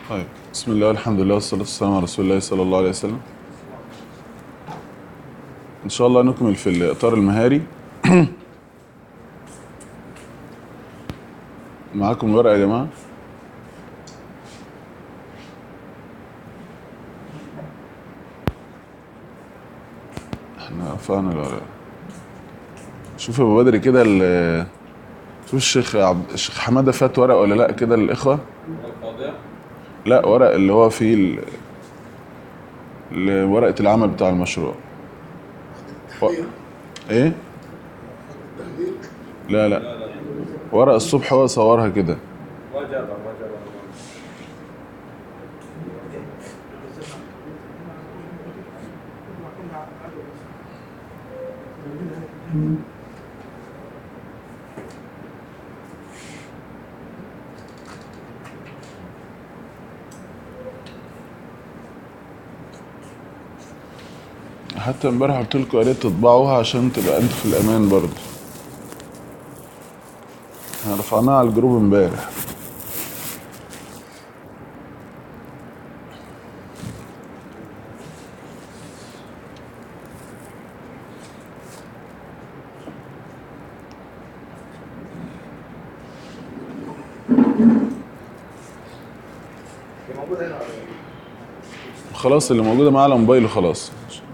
طيب بسم الله والحمد لله والصلاة والسلام على رسول الله صلى الله عليه وسلم إن شاء الله نكمل في الإطار المهاري معاكم الورقة يا جماعة احنا رفعنا الورقة شوف يا ابو بدر كده ال- شوف الشيخ عبد الشيخ حماده فات ورق ولا لا كده للاخوه لا ورق اللي هو فيه ال... ال- ورقه العمل بتاع المشروع و... ايه لا لا ورق الصبح هو صورها كده وجب وجب حتى امبارح قلت لكم يا ريت تطبعوها عشان تبقى انتوا في الامان برضه احنا رفعناها على الجروب امبارح هي موجودة هنا ولا إيه؟ خلاص اللي موجوده معاه على موبايله خلاص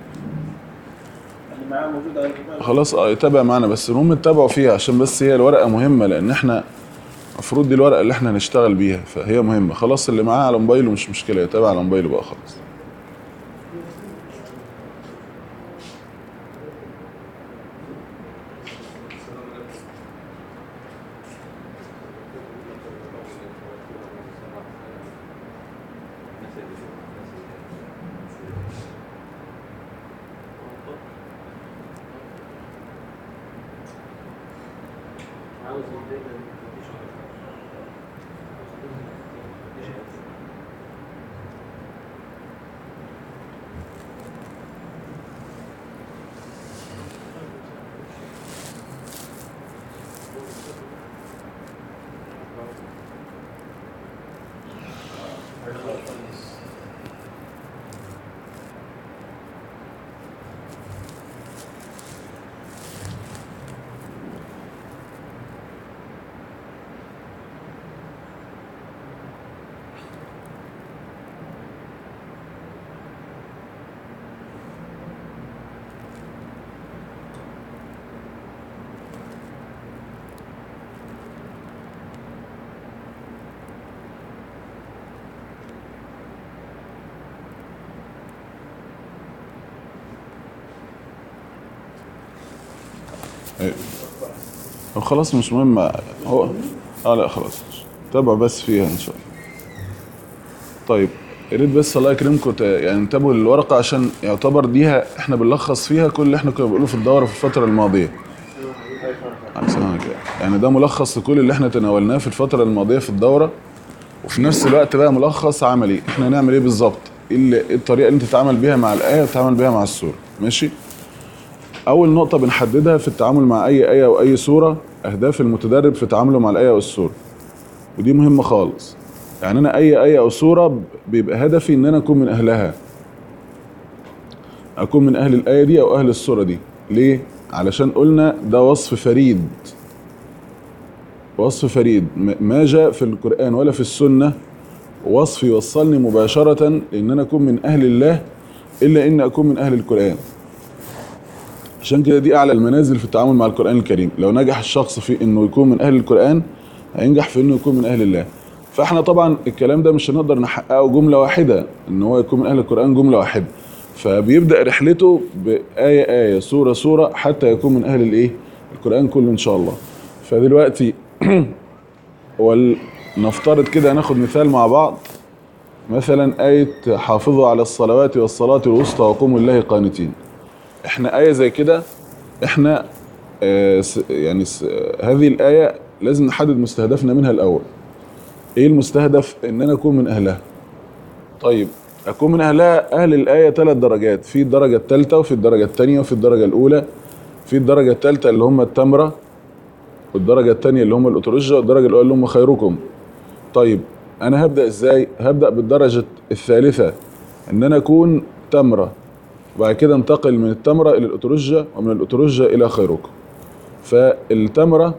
اللي معاه موجودة على الموبايل خلاص اه يتابع معانا بس المهم تتابعوا فيها عشان بس هي الورقه مهمه لان احنا المفروض دي الورقه اللي احنا هنشتغل بيها فهي مهمه خلاص اللي معاه على موبايله مش مشكله يتابع على موبايله بقى خلاص ايوه طب خلاص مش مهم هو اه لا خلاص تابعوا بس فيها ان شاء الله طيب يا ريت بس الله يكرمكم ت- يعني انتبهوا للورقه عشان يعتبر ديها احنا بنلخص فيها كل اللي احنا كنا بنقوله في الدوره في الفتره الماضيه أحسن كده. يعني ده ملخص لكل اللي احنا تناولناه في الفتره الماضيه في الدوره وفي نفس الوقت بقى ملخص عملي احنا هنعمل ايه بالظبط ايه اللي- إيه الطريقه اللي انت تتعامل بيها مع الايه وتتعامل بيها مع السوره ماشي اول نقطه بنحددها في التعامل مع اي ايه او اي سوره اهداف المتدرب في تعامله مع الايه والسوره ودي مهمه خالص يعني انا اي ايه او سوره ب- بيبقى هدفي ان انا اكون من اهلها اكون من اهل الايه دي او اهل السوره دي ليه علشان قلنا ده وصف فريد وصف فريد م- ما جاء في القران ولا في السنه وصف يوصلني مباشره ان انا اكون من اهل الله الا ان اكون من اهل القران عشان كده دي اعلى المنازل في التعامل مع القران الكريم لو نجح الشخص في انه يكون من اهل القران هينجح في انه يكون من اهل الله فاحنا طبعا الكلام ده مش هنقدر نحققه جمله واحده ان هو يكون من اهل القران جمله واحده فبيبدا رحلته بايه ايه سوره سوره حتى يكون من اهل الايه القران كله ان شاء الله فدلوقتي ولنفترض كده ناخد مثال مع بعض مثلا آية حافظوا على الصلوات والصلاة الوسطى وقوموا لله قانتين احنا آية زي كده احنا آه س- يعني س- هذه الآية لازم نحدد مستهدفنا منها الأول ايه المستهدف ان انا اكون من اهلها طيب اكون من اهلها اهل الايه ثلاث درجات في الدرجه الثالثه وفي الدرجه الثانيه وفي الدرجه الاولى في الدرجه الثالثه اللي هم التمره والدرجه الثانيه اللي هم الاترجه والدرجه الاولى اللي هم خيركم طيب انا هبدا ازاي هبدا بالدرجه الثالثه ان انا اكون تمره وبعد كده انتقل من التمره الى الاترجه ومن الاترجه الى خيركم فالتمره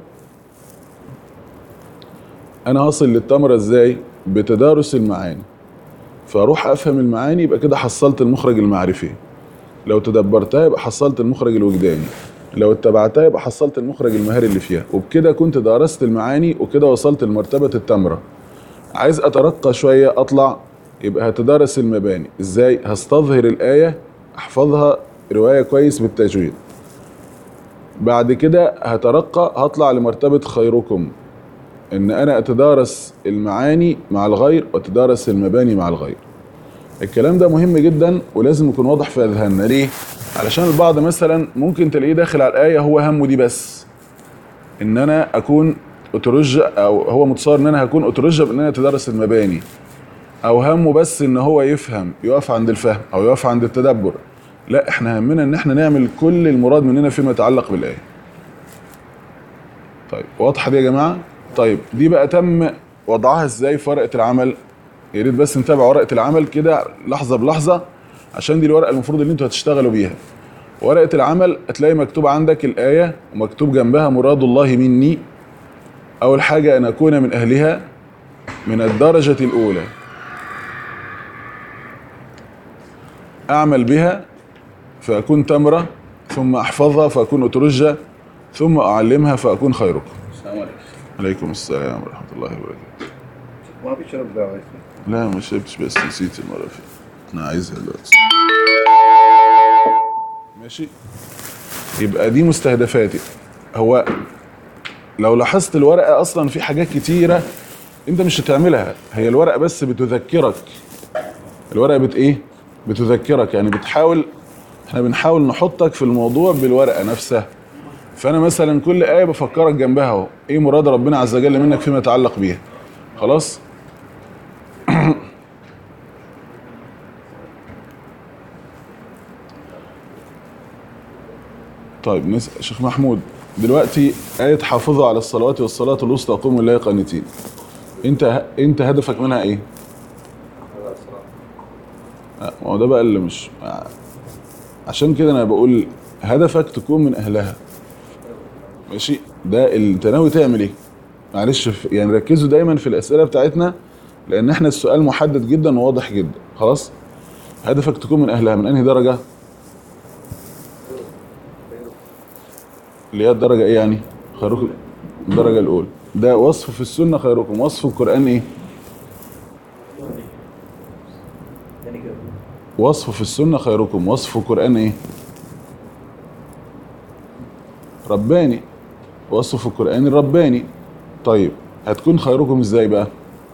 انا هصل للتمره ازاي بتدارس المعاني فاروح افهم المعاني يبقى كده حصلت المخرج المعرفي لو تدبرتها يبقى حصلت المخرج الوجداني لو اتبعتها يبقى حصلت المخرج المهاري اللي فيها وبكده كنت درست المعاني وكده وصلت لمرتبة التمرة عايز اترقى شوية اطلع يبقى هتدرس المباني ازاي هستظهر الآية احفظها رواية كويس بالتجويد بعد كده هترقى هطلع لمرتبة خيركم ان انا اتدارس المعاني مع الغير واتدارس المباني مع الغير الكلام ده مهم جدا ولازم يكون واضح في اذهاننا ليه علشان البعض مثلا ممكن تلاقيه داخل على الايه هو همه دي بس ان انا اكون اترج او هو متصور ان انا هكون اترج بان انا اتدرس المباني او همه بس ان هو يفهم يقف عند الفهم او يقف عند التدبر لا احنا همنا ان احنا نعمل كل المراد مننا فيما يتعلق بالايه طيب واضحه دي يا جماعه طيب دي بقى تم وضعها ازاي في ورقه العمل يا ريت بس نتابع ورقه العمل كده لحظه بلحظه عشان دي الورقه المفروض اللي انتوا هتشتغلوا بيها ورقه العمل هتلاقي مكتوب عندك الايه ومكتوب جنبها مراد الله مني اول حاجه ان اكون من اهلها من الدرجه الاولى اعمل بها فاكون تمره ثم احفظها فاكون اترجه ثم اعلمها فاكون خيركم السلام عليكم عليكم السلام ورحمه الله وبركاته ما في شرب دواء لا ما شربتش بس نسيت المره اللي فاتت انا عايزها دلوقتي ماشي يبقى دي مستهدفاتي هو لو لاحظت الورقه اصلا في حاجات كتيره انت مش هتعملها هي الورقه بس بتذكرك الورقه بت ايه بتذكرك يعني بتحاول احنا بنحاول نحطك في الموضوع بالورقه نفسها فانا مثلا كل ايه بفكرك جنبها اهو ايه مراد ربنا عز وجل منك فيما يتعلق بيها خلاص طيب نسأل شيخ محمود دلوقتي آية حافظوا على الصلوات والصلاة الوسطى قوموا لله قانتين انت انت هدفك منها ايه؟ آه، ما هو ده بقى اللي مش آه، عشان كده انا بقول هدفك تكون من اهلها ماشي ده اللي انت ناوي تعمل ايه؟ معلش ف- يعني ركزوا دايما في الاسئله بتاعتنا لان احنا السؤال محدد جدا وواضح جدا خلاص؟ هدفك تكون من اهلها من انهي درجه؟ اللي هي الدرجة ايه يعني؟ خيركم الدرجة الأولى ده وصف في السنة خيركم وصف في القرآن ايه؟ وصف في السنة خيركم وصف في القرآن ايه؟ رباني وصف في القرآن الرباني طيب هتكون خيركم ازاي بقى؟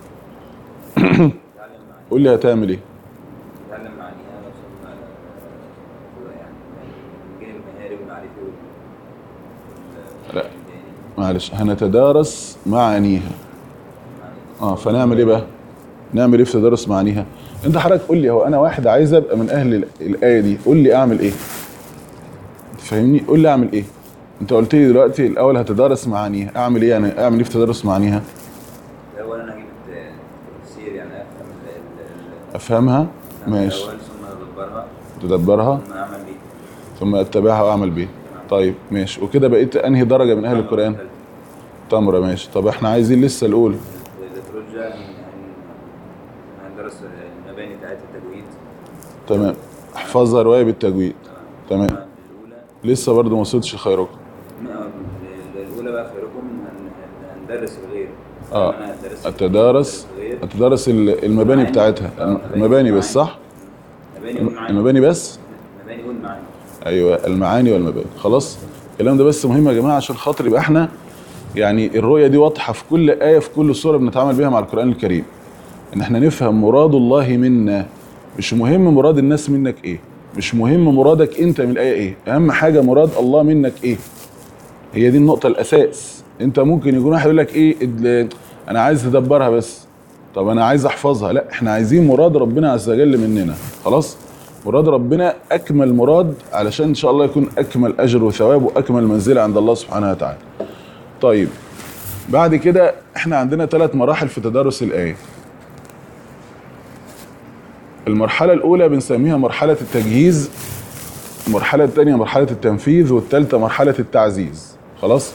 قول لي هتعمل ايه؟ نتعلم معانيها وصلنا يعني الجانب المهاري والمعرفي وال لا. معلش هنتدارس معانيها اه فنعمل ايه بقى؟ نعمل ايه في تدارس معانيها؟ انت حضرتك قول لي هو انا واحد عايز ابقى من اهل ال- الايه دي قول لي اعمل ايه؟ فاهمني؟ قول لي اعمل ايه؟ انت قلت لي دلوقتي الاول هتدارس معانيها اعمل ايه يعني اعمل ايه في تدارس معانيها؟ الاول انا هجيب التفسير يعني افهم ال- ال- ال- افهمها الأول ماشي ثم ادبرها تدبرها ثم اعمل بيه ثم اتبعها واعمل بيها طيب ماشي وكده بقيت انهي درجه من اهل القران؟ تمره ماشي طب احنا عايزين لسه الاولى الترجع هندرس المباني بتاعت التجويد تمام احفظها روايه بالتجويد تمام الاولى لسه برضه ما وصلتش خيركم الاولى بقى خيركم هن- هن- هندرس الغير اه أنا هدرس- اتدارس الغير. اتدارس ال- المباني بتاعتها آه، المباني بس صح مباني والمعاني المباني بس مباني والمعاني ايوه المعاني والمباني خلاص الكلام ده بس مهم يا جماعه عشان خاطر يبقى احنا يعني الرؤيه دي واضحه في كل ايه في كل سوره بنتعامل بيها مع القران الكريم ان احنا نفهم مراد الله منا مش مهم مراد الناس منك ايه مش مهم مرادك انت من الايه ايه اهم حاجه مراد الله منك ايه هي دي النقطه الاساس انت ممكن يكون واحد يقول لك ايه ال- انا عايز ادبرها بس طب انا عايز احفظها لا احنا عايزين مراد ربنا عز وجل مننا خلاص مراد ربنا اكمل مراد علشان ان شاء الله يكون اكمل اجر وثواب واكمل منزله عند الله سبحانه وتعالى طيب بعد كده احنا عندنا ثلاث مراحل في تدارس الايه المرحله الاولى بنسميها مرحله التجهيز المرحله الثانيه مرحله التنفيذ والثالثه مرحله التعزيز خلاص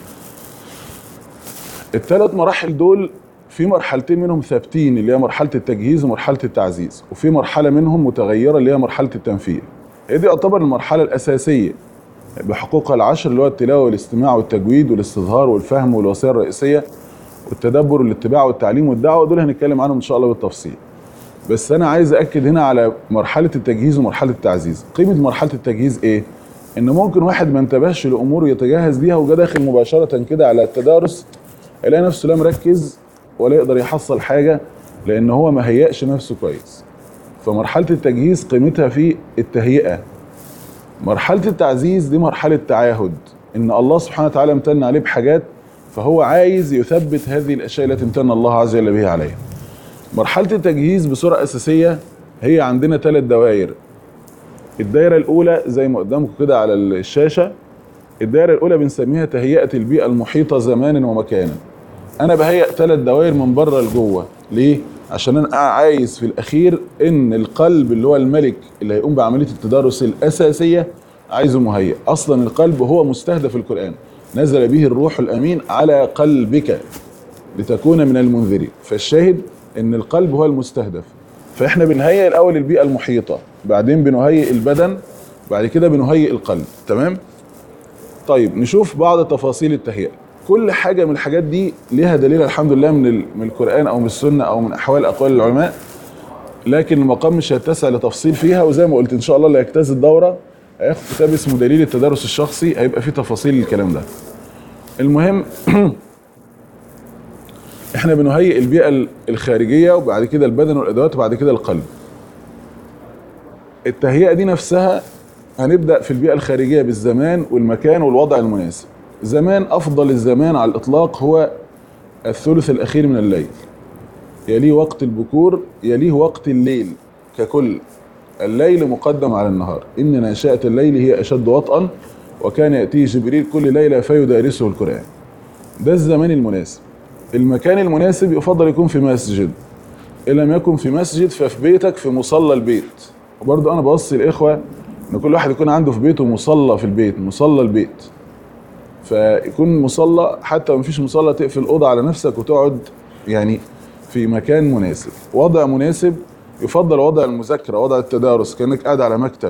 الثلاث مراحل دول في مرحلتين منهم ثابتين اللي هي مرحله التجهيز ومرحله التعزيز وفي مرحله منهم متغيره اللي هي مرحله التنفيذ هي دي تعتبر المرحله الاساسيه بحقوقها العشر اللي هو التلاوه والاستماع والتجويد والاستظهار والفهم والوصيه الرئيسيه والتدبر والاتباع والتعليم والدعوه دول هنتكلم عنهم ان شاء الله بالتفصيل بس انا عايز اكد هنا على مرحله التجهيز ومرحله التعزيز قيمه مرحله التجهيز ايه ان ممكن واحد ما انتبهش لامور يتجهز ليها وجا داخل مباشره كده على التدارس يلاقي نفسه لا مركز ولا يقدر يحصل حاجه لان هو ما هيأش نفسه كويس فمرحله التجهيز قيمتها في التهيئه مرحله التعزيز دي مرحله تعاهد ان الله سبحانه وتعالى امتن عليه بحاجات فهو عايز يثبت هذه الاشياء التي امتن الله عز وجل بها عليها مرحله التجهيز بصوره اساسيه هي عندنا ثلاث دوائر الدايره الاولى زي ما قدامكم كده على الشاشه الدائره الاولى بنسميها تهيئه البيئه المحيطه زمانا ومكانا انا بهيئ ثلاث دوائر من بره لجوه ليه عشان انا عايز في الاخير ان القلب اللي هو الملك اللي هيقوم بعمليه التدارس الاساسيه عايزه مهيئ اصلا القلب هو مستهدف القران نزل به الروح الامين على قلبك لتكون من المنذرين فالشاهد ان القلب هو المستهدف فاحنا بنهيئ الاول البيئه المحيطه بعدين بنهيئ البدن بعد كده بنهيئ القلب تمام طيب نشوف بعض تفاصيل التهيئه كل حاجه من الحاجات دي ليها دليل الحمد لله من ال- من القران او من السنه او من احوال اقوال العلماء لكن المقام مش هيتسع لتفصيل فيها وزي ما قلت ان شاء الله اللي هيجتاز الدوره هياخد كتاب اسمه دليل التدرس الشخصي هيبقى فيه تفاصيل الكلام ده المهم احنا بنهيئ البيئه ال- الخارجيه وبعد كده البدن والادوات وبعد كده القلب التهيئه دي نفسها هنبدا في البيئه الخارجيه بالزمان والمكان والوضع المناسب زمان افضل الزمان على الاطلاق هو الثلث الاخير من الليل يليه وقت البكور يليه وقت الليل ككل الليل مقدم على النهار ان ناشئه الليل هي اشد وطئا وكان ياتيه جبريل كل ليله فيدارسه القران ده الزمان المناسب المكان المناسب يفضل يكون في مسجد ان لم يكن في مسجد ففي بيتك في مصلى البيت وبرضه انا بوصي الاخوه ان كل واحد يكون عنده في بيته مصلى في البيت مصلى البيت فيكون مصلى حتى لو مفيش مصلى تقفل الاوضه على نفسك وتقعد يعني في مكان مناسب وضع مناسب يفضل وضع المذاكره وضع التدارس كانك قاعد على مكتب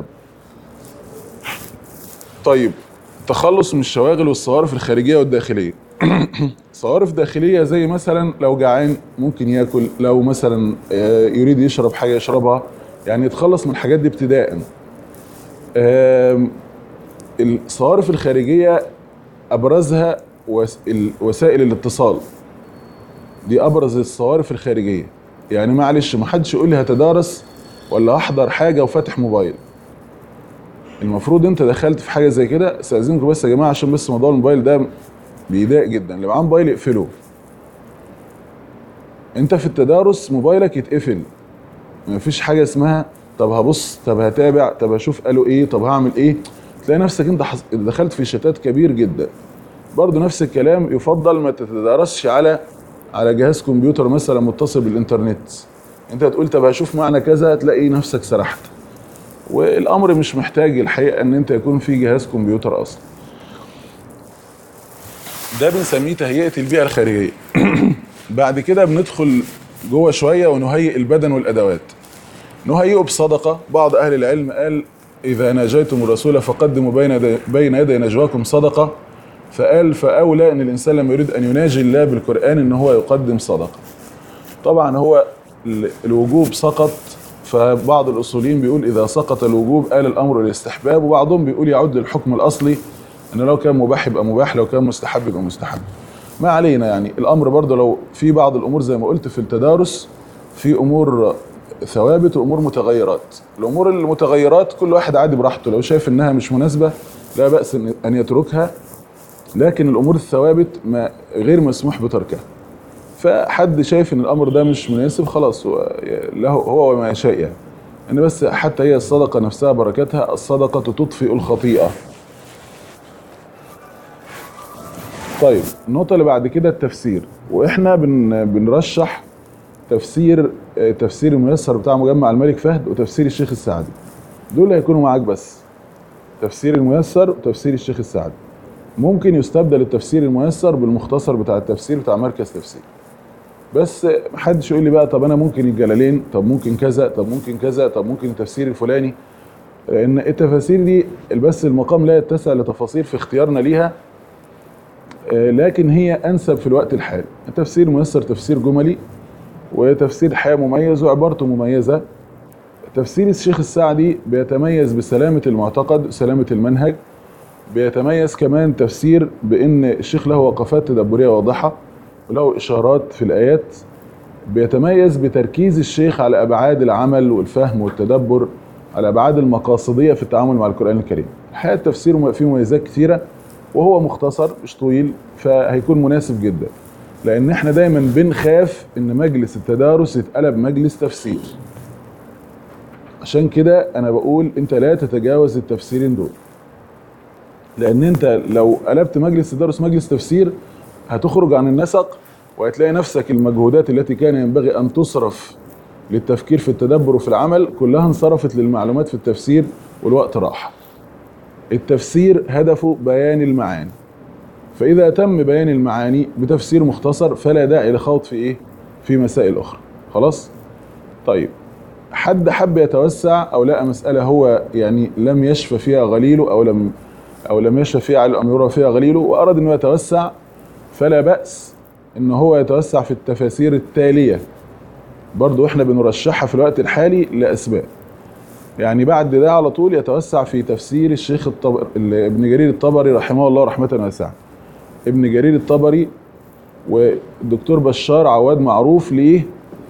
طيب تخلص من الشواغل والصوارف الخارجيه والداخليه صوارف داخليه زي مثلا لو جعان ممكن ياكل لو مثلا آه، يريد يشرب حاجه يشربها يعني يتخلص من الحاجات دي ابتداء آم، الصوارف الخارجيه ابرزها وس- ال- وسائل الاتصال دي ابرز الصوارف الخارجيه يعني معلش ما حدش يقول لي هتدارس ولا هحضر حاجه وفاتح موبايل المفروض انت دخلت في حاجه زي كده استاذنكم بس يا جماعه عشان بس موضوع الموبايل ده بيضايق جدا اللي معاه موبايل يقفله انت في التدارس موبايلك يتقفل مفيش حاجه اسمها طب هبص طب هتابع طب هشوف قالوا ايه طب هعمل ايه تلاقي نفسك انت حص... دخلت في شتات كبير جدا برضه نفس الكلام يفضل ما تتدارسش على على جهاز كمبيوتر مثلا متصل بالانترنت انت تقول طب هشوف معنى كذا تلاقي نفسك سرحت والامر مش محتاج الحقيقه ان انت يكون في جهاز كمبيوتر اصلا ده بنسميه تهيئه البيئه الخارجيه بعد كده بندخل جوه شويه ونهيئ البدن والادوات نهيئه بصدقه بعض اهل العلم قال اذا ناجيتم الرسول فقدموا بين يدي بين يدي نجواكم صدقه فقال فاولى ان الانسان لما يريد ان يناجي الله بالقران ان هو يقدم صدقه طبعا هو ال- الوجوب سقط فبعض الاصوليين بيقول اذا سقط الوجوب قال الامر للاستحباب وبعضهم بيقول يعود للحكم الاصلي ان لو كان مباح يبقى مباح لو كان مستحب يبقى مستحب ما علينا يعني الامر برضه لو في بعض الامور زي ما قلت في التدارس في امور ثوابت وامور متغيرات الامور المتغيرات كل واحد عادي براحته لو شايف انها مش مناسبه لا باس ان أن يتركها لكن الامور الثوابت ما غير مسموح بتركها فحد شايف ان الامر ده مش مناسب خلاص هو له هو وما يشاء يعني ان بس حتى هي الصدقه نفسها بركتها الصدقه تطفئ الخطيئه طيب النقطه اللي بعد كده التفسير واحنا بن بنرشح تفسير آه، تفسير الميسر بتاع مجمع الملك فهد وتفسير الشيخ السعدي دول هيكونوا معاك بس تفسير الميسر وتفسير الشيخ السعدي ممكن يستبدل التفسير الميسر بالمختصر بتاع التفسير بتاع مركز تفسير بس محدش يقول لي بقى طب انا ممكن الجلالين طب ممكن كذا طب ممكن كذا طب ممكن التفسير الفلاني لان التفاسير دي بس المقام لا يتسع لتفاصيل في اختيارنا ليها آه، لكن هي انسب في الوقت الحالي التفسير ميسر تفسير جملي وتفسير حياة مميز وعبارته مميزة تفسير الشيخ السعدي بيتميز بسلامة المعتقد سلامة المنهج بيتميز كمان تفسير بأن الشيخ له وقفات تدبرية واضحة وله إشارات في الآيات بيتميز بتركيز الشيخ على أبعاد العمل والفهم والتدبر على أبعاد المقاصدية في التعامل مع القرآن الكريم الحقيقة التفسير فيه مميزات كثيرة وهو مختصر مش طويل فهيكون مناسب جدا لأن احنا دايما بنخاف إن مجلس التدارس يتقلب مجلس تفسير عشان كده أنا بقول أنت لا تتجاوز التفسيرين دول لأن أنت لو قلبت مجلس التدارس مجلس تفسير هتخرج عن النسق وهتلاقي نفسك المجهودات التي كان ينبغي أن تصرف للتفكير في التدبر وفي العمل كلها انصرفت للمعلومات في التفسير والوقت راح التفسير هدفه بيان المعاني فإذا تم بيان المعاني بتفسير مختصر فلا داعي لخوض في إيه؟ في مسائل أخرى خلاص؟ طيب حد حب يتوسع أو لقى مسألة هو يعني لم يشفى فيها غليله أو لم أو لم يشفى فيها على أم يرى فيها غليله وأراد أنه يتوسع فلا بأس أن هو يتوسع في التفاسير التالية برضو احنا بنرشحها في الوقت الحالي لأسباب يعني بعد ده على طول يتوسع في تفسير الشيخ الطبر ابن جرير الطبري رحمه الله رحمة واسعة ابن جرير الطبري والدكتور بشار عواد معروف ليه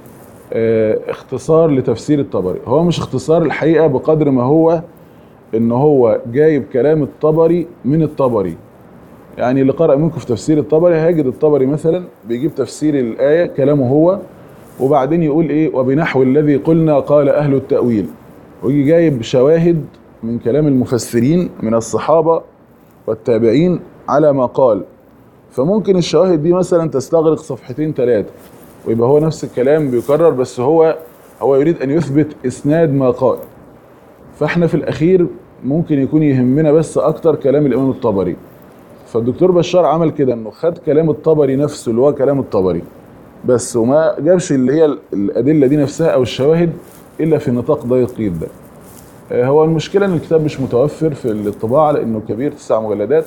اه اختصار لتفسير الطبري هو مش اختصار الحقيقة بقدر ما هو ان هو جايب كلام الطبري من الطبري يعني اللي قرأ منكم في تفسير الطبري هيجد الطبري مثلا بيجيب تفسير الآية كلامه هو وبعدين يقول ايه وبنحو الذي قلنا قال أهل التأويل ويجي جايب شواهد من كلام المفسرين من الصحابة والتابعين على ما قال فممكن الشواهد دي مثلا تستغرق صفحتين ثلاثة ويبقى هو نفس الكلام بيكرر بس هو هو يريد أن يثبت إسناد ما قال فاحنا في الأخير ممكن يكون يهمنا بس أكتر كلام الإمام الطبري فالدكتور بشار عمل كده انه خد كلام الطبري نفسه اللي هو كلام الطبري بس وما جابش اللي هي الادله دي نفسها او الشواهد الا في نطاق ضيق جدا هو المشكله ان الكتاب مش متوفر في الطباعه لانه كبير تسع مجلدات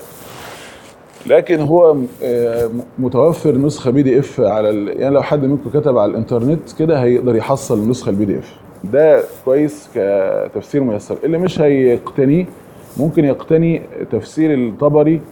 لكن هو متوفر نسخه بي دي اف على ال... يعني لو حد منكم كتب على الانترنت كده هيقدر يحصل النسخه البي دي اف ده كويس كتفسير ميسر اللي مش هيقتنيه ممكن يقتني تفسير الطبري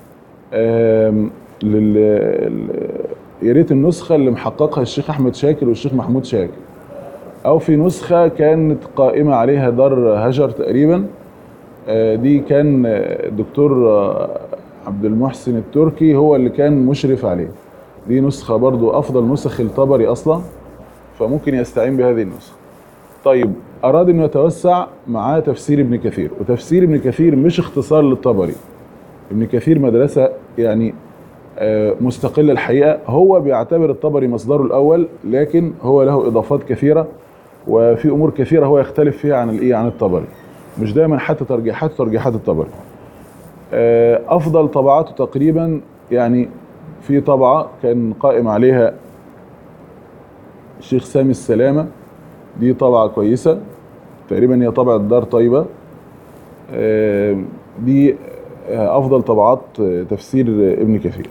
لل يا ريت النسخه اللي محققها الشيخ احمد شاكر والشيخ محمود شاكر او في نسخه كانت قائمه عليها دار هجر تقريبا دي كان الدكتور عبد المحسن التركي هو اللي كان مشرف عليه دي نسخه برضو افضل نسخ الطبري اصلا فممكن يستعين بهذه النسخه طيب اراد انه يتوسع مع تفسير ابن كثير وتفسير ابن كثير مش اختصار للطبري ابن كثير مدرسة يعني مستقلة الحقيقة هو بيعتبر الطبري مصدره الأول لكن هو له إضافات كثيرة وفي أمور كثيرة هو يختلف فيها عن الإيه عن الطبري مش دايما حتى ترجيحات ترجيحات الطبري أفضل طبعاته تقريبا يعني في طبعة كان قائم عليها الشيخ سامي السلامة دي طبعة كويسة تقريبا هي طبعة دار طيبة دي افضل طبعات تفسير ابن كثير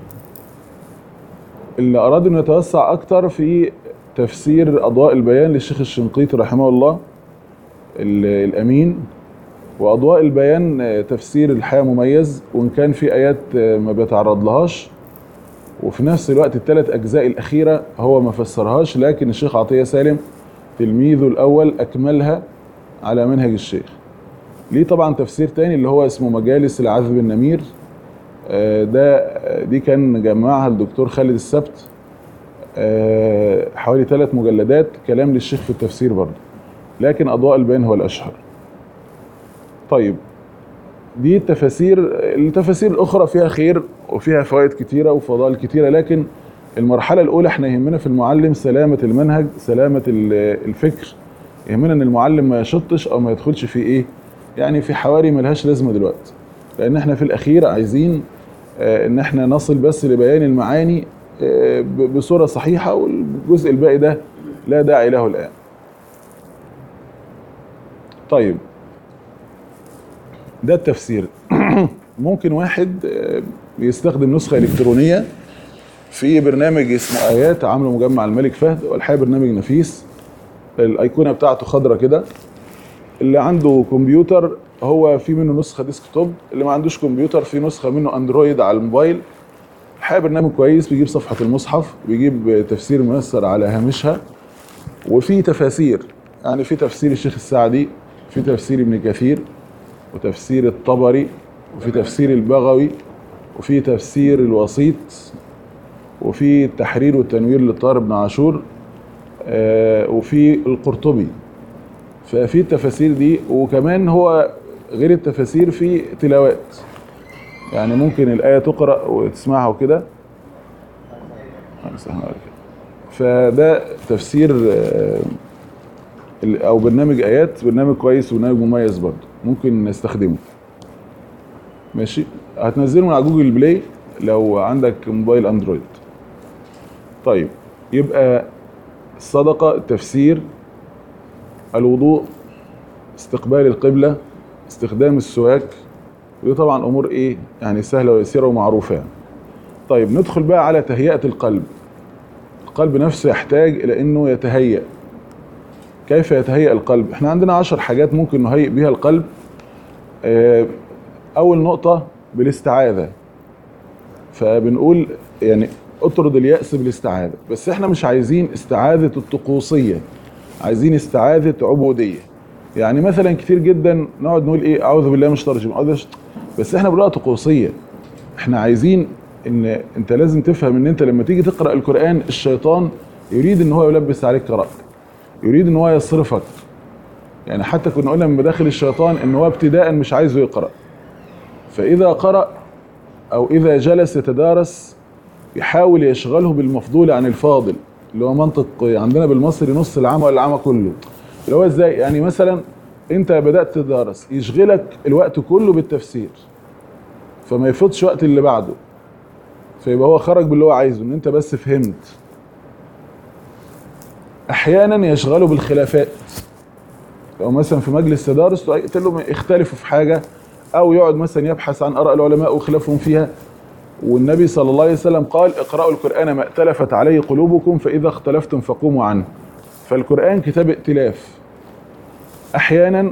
اللي اراد انه يتوسع اكتر في تفسير اضواء البيان للشيخ الشنقيطي رحمه الله الامين واضواء البيان تفسير الحياه مميز وان كان في ايات ما بيتعرض لهاش وفي نفس الوقت الثلاث اجزاء الاخيره هو ما فسرهاش لكن الشيخ عطيه سالم تلميذه الاول اكملها على منهج الشيخ ليه طبعا تفسير تاني اللي هو اسمه مجالس العذب النمير ده دي كان جمعها الدكتور خالد السبت حوالي ثلاث مجلدات كلام للشيخ في التفسير برضه لكن اضواء البيان هو الاشهر طيب دي التفاسير التفاسير الاخرى فيها خير وفيها فوائد كتيره وفضائل كتيره لكن المرحله الاولى احنا يهمنا في المعلم سلامه المنهج سلامه ال- الفكر يهمنا ان المعلم ما يشطش او ما يدخلش في ايه يعني في حواري ملهاش لازمه دلوقتي لان احنا في الاخير عايزين آه، ان احنا نصل بس لبيان المعاني آه، ب- بصوره صحيحه والجزء الباقي ده لا داعي له الان طيب ده التفسير ممكن واحد آه، يستخدم نسخه الكترونيه في برنامج اسمه ايات عامله مجمع الملك فهد والحقيقه برنامج نفيس الايقونه بتاعته خضرة كده اللي عنده كمبيوتر هو في منه نسخه ديسكتوب اللي ما عندوش كمبيوتر في نسخه منه اندرويد على الموبايل الحقيقه برنامج كويس بيجيب صفحه المصحف بيجيب تفسير ميسر على هامشها وفي تفاسير يعني في تفسير الشيخ السعدي في تفسير ابن كثير وتفسير الطبري وفي تفسير البغوي وفي تفسير الوسيط وفي التحرير والتنوير للطاهر بن عاشور آه، وفي القرطبي ففي التفاسير دي وكمان هو غير التفاسير في تلاوات يعني ممكن الآية تقرأ وتسمعها وكده خلاص احنا على كده. فده تفسير آه، ال- او برنامج ايات برنامج كويس وبرنامج مميز برضه ممكن نستخدمه ماشي هتنزله من على جوجل بلاي لو عندك موبايل اندرويد طيب يبقى الصدقة التفسير الوضوء استقبال القبلة استخدام السواك ودي طبعا امور ايه يعني سهلة ويسيرة ومعروفة يعني. طيب ندخل بقى على تهيئة القلب القلب نفسه يحتاج الى انه يتهيأ كيف يتهيأ القلب احنا عندنا عشر حاجات ممكن نهيئ بها القلب آه، اول نقطة بالاستعاذة فبنقول يعني اطرد اليأس بالاستعاذة بس احنا مش عايزين استعاذة الطقوسية عايزين استعاذة عبودية يعني مثلا كتير جدا نقعد نقول ايه اعوذ بالله من الشيطان الرجيم أعوذ بالله من الشيطان- بس احنا بنقولها طقوسية احنا عايزين ان انت لازم تفهم ان انت لما تيجي تقرأ القرآن الشيطان يريد ان هو يلبس عليك قراءتك يريد ان هو يصرفك يعني حتى كنا قلنا من مداخل الشيطان ان هو ابتداء مش عايزه يقرأ فإذا قرأ أو إذا جلس يتدارس يحاول يشغله بالمفضول عن الفاضل اللي هو منطق عندنا بالمصري نص العام ولا العام كله اللي هو ازاي يعني مثلا انت بدأت تدارس يشغلك الوقت كله بالتفسير فما يفوتش وقت اللي بعده فيبقى هو خرج باللي هو عايزه ان انت بس فهمت احيانا يشغله بالخلافات لو مثلا في مجلس تدارس قلت لهم اختلفوا في حاجه او يقعد مثلا يبحث عن اراء العلماء وخلافهم فيها والنبي صلى الله عليه وسلم قال اقرأوا القرآن ما ائتلفت عليه قلوبكم فإذا اختلفتم فقوموا عنه فالقرآن كتاب ائتلاف أحيانا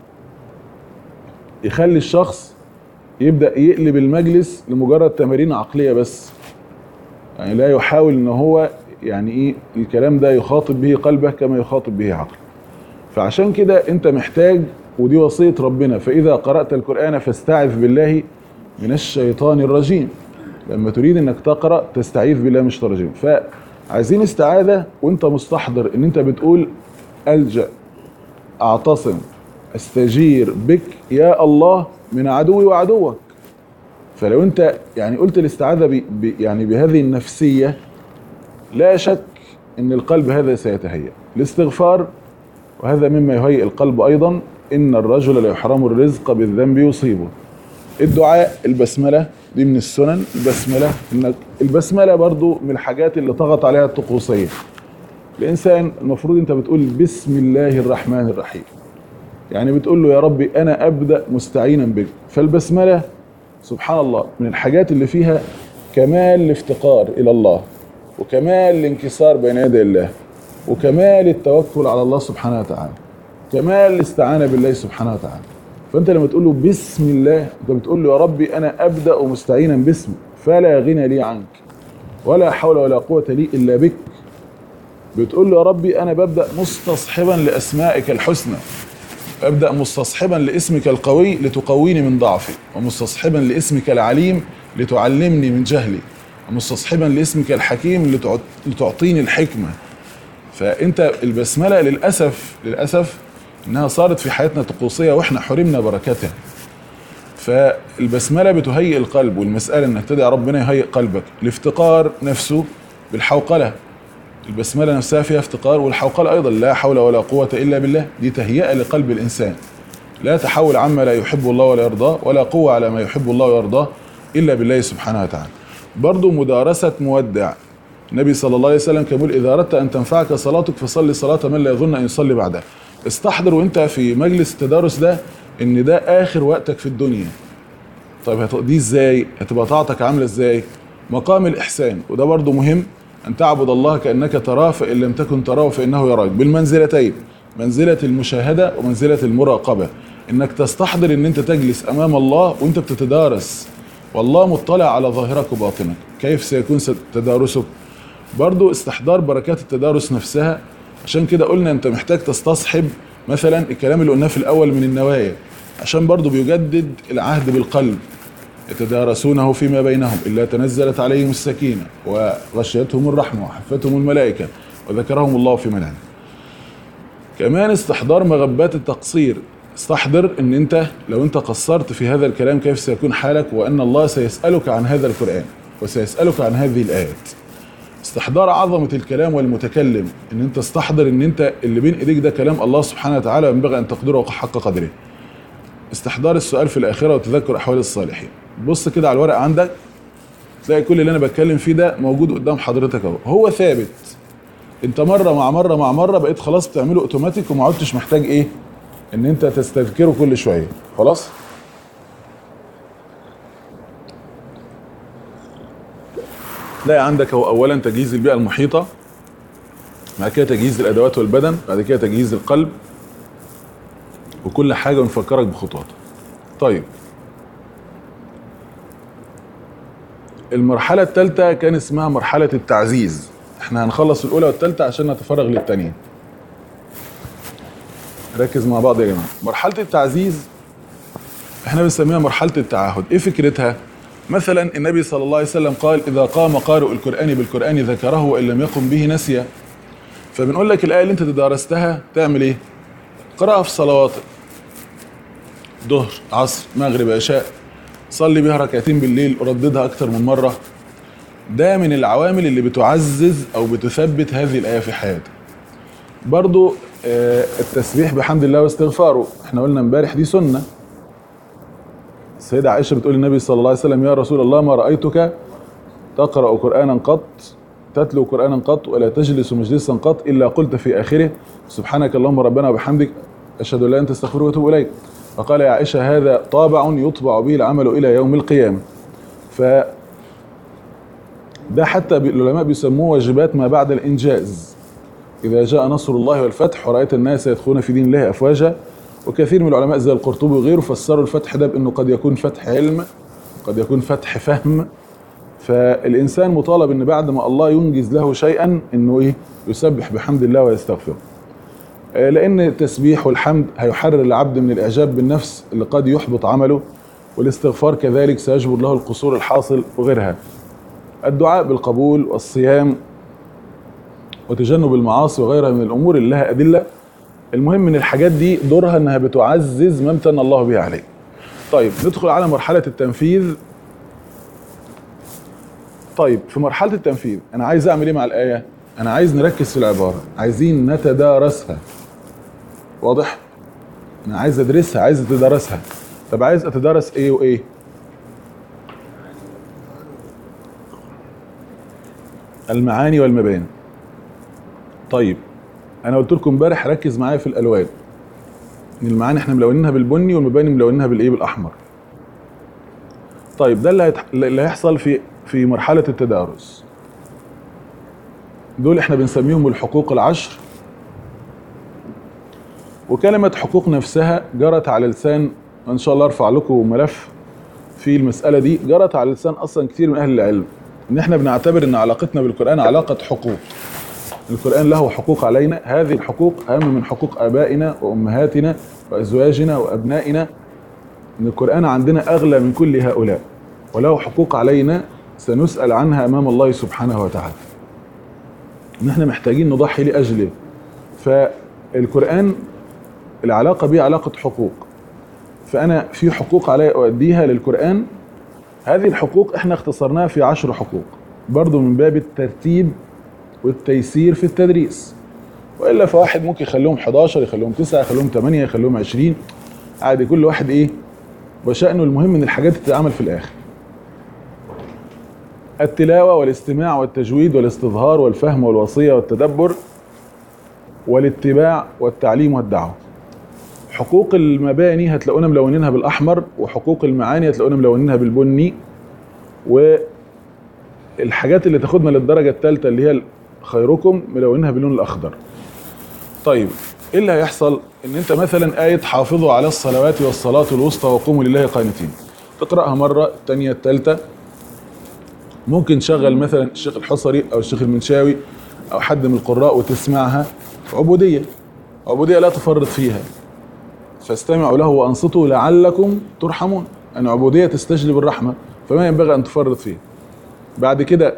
يخلي الشخص يبدأ يقلب المجلس لمجرد تمارين عقلية بس يعني لا يحاول ان هو يعني ايه الكلام ده يخاطب به قلبه كما يخاطب به عقله فعشان كده انت محتاج ودي وصية ربنا فإذا قرأت القرآن فاستعذ بالله من الشيطان الرجيم لما تريد انك تقرأ تستعيذ بالله من الشيطان الرجيم فعايزين استعاذة وانت مستحضر ان انت بتقول ألجأ أعتصم استجير بك يا الله من عدوي وعدوك فلو انت يعني قلت الاستعاذة ب ب يعني بهذه النفسية لا شك ان القلب هذا سيتهيأ الاستغفار وهذا مما يهيئ القلب ايضا ان الرجل لا يحرم الرزق بالذنب يصيبه الدعاء البسملة دي من السنن البسملة انك البسملة برضو من الحاجات اللي طغت عليها الطقوسية الانسان المفروض انت بتقول بسم الله الرحمن الرحيم يعني بتقول له يا ربي انا ابدا مستعينا بك فالبسمله سبحان الله من الحاجات اللي فيها كمال الافتقار الى الله وكمال الانكسار بين يدي الله وكمال التوكل على الله سبحانه وتعالى كمال الاستعانه بالله سبحانه وتعالى فانت لما تقول له بسم الله انت بتقول له يا ربي انا ابدا مستعينا باسمك فلا غنى لي عنك ولا حول ولا قوه لي الا بك بتقول له يا ربي انا ببدا مستصحبا لاسمائك الحسنى ابدا مستصحبا لاسمك القوي لتقويني من ضعفي ومستصحبا لاسمك العليم لتعلمني من جهلي ومستصحبا لاسمك الحكيم لتعط- لتعطيني الحكمه فانت البسمله للاسف للاسف انها صارت في حياتنا طقوسيه واحنا حرمنا بركتها فالبسمله بتهيئ القلب والمساله انك تدعي ربنا يهيئ قلبك الافتقار نفسه بالحوقله البسمله نفسها فيها افتقار والحوقله ايضا لا حول ولا قوه الا بالله دي تهيئه لقلب الانسان لا تحول عما لا يحب الله ولا يرضاه ولا قوه على ما يحب الله ويرضاه الا بالله سبحانه وتعالى برضو مدارسه مودع النبي صلى الله عليه وسلم كان بيقول اذا اردت ان تنفعك صلاتك فصلي صلاه من لا يظن ان يصلي بعدها استحضر وانت في مجلس التدارس ده ان ده اخر وقتك في الدنيا طيب هتقضيه ازاي هتبقى طاعتك عامله ازاي مقام الاحسان وده برضو مهم ان تعبد الله كانك تراه فان لم تكن تراه فانه يراك بالمنزلتين منزله المشاهده ومنزله المراقبه انك تستحضر ان انت تجلس امام الله وانت بتتدارس والله مطلع على ظاهرك وباطنك كيف سيكون تدارسك برضو استحضار بركات التدارس نفسها عشان كده قلنا انت محتاج تستصحب مثلا الكلام اللي قلناه في الاول من النوايا عشان برضو بيجدد العهد بالقلب يتدارسونه فيما بينهم الا تنزلت عليهم السكينه وغشيتهم الرحمه وحفتهم الملائكه وذكرهم الله في من عنده كمان استحضار مغبات التقصير استحضر ان انت لو انت قصرت في هذا الكلام كيف سيكون حالك وان الله سيسالك عن هذا القران وسيسالك عن هذه الايات استحضار عظمة الكلام والمتكلم ان انت استحضر ان انت اللي بين ايديك ده كلام الله سبحانه وتعالى ينبغي ان تقدره حق قدره استحضار السؤال في الاخرة وتذكر احوال الصالحين بص كده على الورق عندك تلاقي كل اللي انا بتكلم فيه ده موجود قدام حضرتك اهو هو ثابت انت مرة مع مرة مع مرة بقيت خلاص بتعمله اوتوماتيك وما عدتش محتاج ايه ان انت تستذكره كل شوية خلاص تلاقي عندك هو اولا تجهيز البيئه المحيطه بعد كده تجهيز الادوات والبدن بعد كده تجهيز القلب وكل حاجه ونفكرك بخطواتها طيب المرحله الثالثه كان اسمها مرحله التعزيز احنا هنخلص الاولى والثالثه عشان نتفرغ للتانيين ركز مع بعض يا جماعه مرحله التعزيز احنا بنسميها مرحله التعهد ايه فكرتها مثلا النبي صلى الله عليه وسلم قال اذا قام قارئ القران بالقران ذكره وان لم يقم به نسيه فبنقول لك الايه اللي انت تدارستها تعمل ايه قراءه في صلواتك ظهر عصر مغرب عشاء صلي بها ركعتين بالليل ورددها اكتر من مره ده من العوامل اللي بتعزز او بتثبت هذه الايه في حياتك برضو آه التسبيح بحمد الله واستغفاره احنا قلنا امبارح دي سنه السيدة عائشة بتقول للنبي صلى الله عليه وسلم يا رسول الله ما رأيتك تقرأ قرآنا قط تتلو قرآنا قط ولا تجلس مجلسا قط إلا قلت في آخره سبحانك اللهم ربنا وبحمدك أشهد أن لا أنت استغفرك وأتوب إليك فقال يا عائشة هذا طابع يطبع به العمل إلى يوم القيامة ف ده حتى العلماء بيسموه واجبات ما بعد الإنجاز إذا جاء نصر الله والفتح ورأيت الناس يدخلون في دين الله أفواجا وكثير من العلماء زي القرطبي وغيره فسروا الفتح ده بانه قد يكون فتح علم قد يكون فتح فهم فالانسان مطالب ان بعد ما الله ينجز له شيئا انه ايه يسبح بحمد الله ويستغفره لان التسبيح والحمد هيحرر العبد من الاعجاب بالنفس اللي قد يحبط عمله والاستغفار كذلك سيجبر له القصور الحاصل وغيرها الدعاء بالقبول والصيام وتجنب المعاصي وغيرها من الامور اللي لها ادله المهم ان الحاجات دي دورها انها بتعزز ما امتن الله به عليك طيب ندخل على مرحله التنفيذ طيب في مرحله التنفيذ انا عايز اعمل ايه مع الايه انا عايز نركز في العباره عايزين نتدارسها واضح انا عايز ادرسها عايز اتدارسها طب عايز اتدارس ايه وايه المعاني والمباني طيب انا قلت لكم امبارح ركز معايا في الالوان ان المعاني احنا ملونينها بالبني والمباني ملونينها بالايه بالاحمر طيب ده اللي, هيتح... اللي هيحصل في في مرحله التدارس دول احنا بنسميهم الحقوق العشر وكلمة حقوق نفسها جرت على لسان ان شاء الله ارفع لكم ملف في المسألة دي جرت على لسان اصلا كتير من اهل العلم ان احنا بنعتبر ان علاقتنا بالقرآن علاقة حقوق القرآن له حقوق علينا هذه الحقوق أهم من حقوق آبائنا وأمهاتنا وأزواجنا وأبنائنا إن القرآن عندنا أغلى من كل هؤلاء وله حقوق علينا سنسأل عنها أمام الله سبحانه وتعالى إن إحنا محتاجين نضحي لأجله فالقرآن العلاقة به علاقة حقوق فأنا في حقوق علي أؤديها للقرآن هذه الحقوق إحنا اختصرناها في عشر حقوق برضو من باب الترتيب والتيسير في التدريس والا فواحد ممكن يخليهم 11 يخليهم 9 يخليهم 8 يخليهم 20 عادي كل واحد ايه وشأنه المهم ان الحاجات تتعمل في الاخر التلاوة والاستماع والتجويد والاستظهار والفهم والوصية والتدبر والاتباع والتعليم والدعوة حقوق المباني هتلاقونا ملونينها بالأحمر وحقوق المعاني هتلاقونا ملونينها بالبني والحاجات اللي تاخدنا للدرجة الثالثة اللي هي خيركم ملونينها باللون الأخضر طيب ايه اللي هيحصل ان انت مثلا آية حافظوا على الصلوات والصلاة الوسطى وقوموا لله قانتين تقرأها مرة الثانية الثالثة ممكن تشغل مثلا الشيخ الحصري او الشيخ المنشاوي او حد من القراء وتسمعها عبودية عبودية لا تفرط فيها فاستمعوا له وانصتوا لعلكم ترحمون ان عبودية تستجلب الرحمة فما ينبغي ان تفرط فيها بعد كده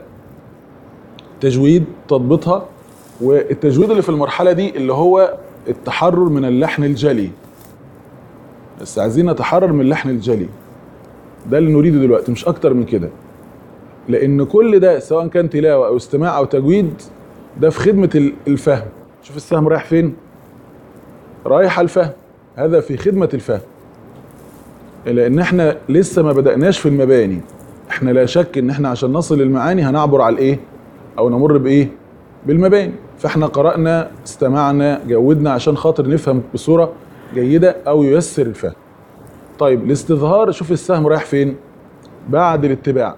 تجويد تضبطها والتجويد اللي في المرحلة دي اللي هو التحرر من اللحن الجلي بس عايزين نتحرر من اللحن الجلي ده اللي نريده دلوقتي مش اكتر من كده لان كل ده سواء كان تلاوه او استماع او تجويد ده في خدمه ال- الفهم شوف السهم رايح فين رايح على الفهم هذا في خدمه الفهم لان احنا لسه ما بداناش في المباني احنا لا شك ان احنا عشان نصل للمعاني هنعبر على الايه او نمر بايه بالمباني فاحنا قرانا استمعنا جودنا عشان خاطر نفهم بصوره جيده او ييسر الفهم طيب الاستظهار شوف السهم رايح فين بعد الاتباع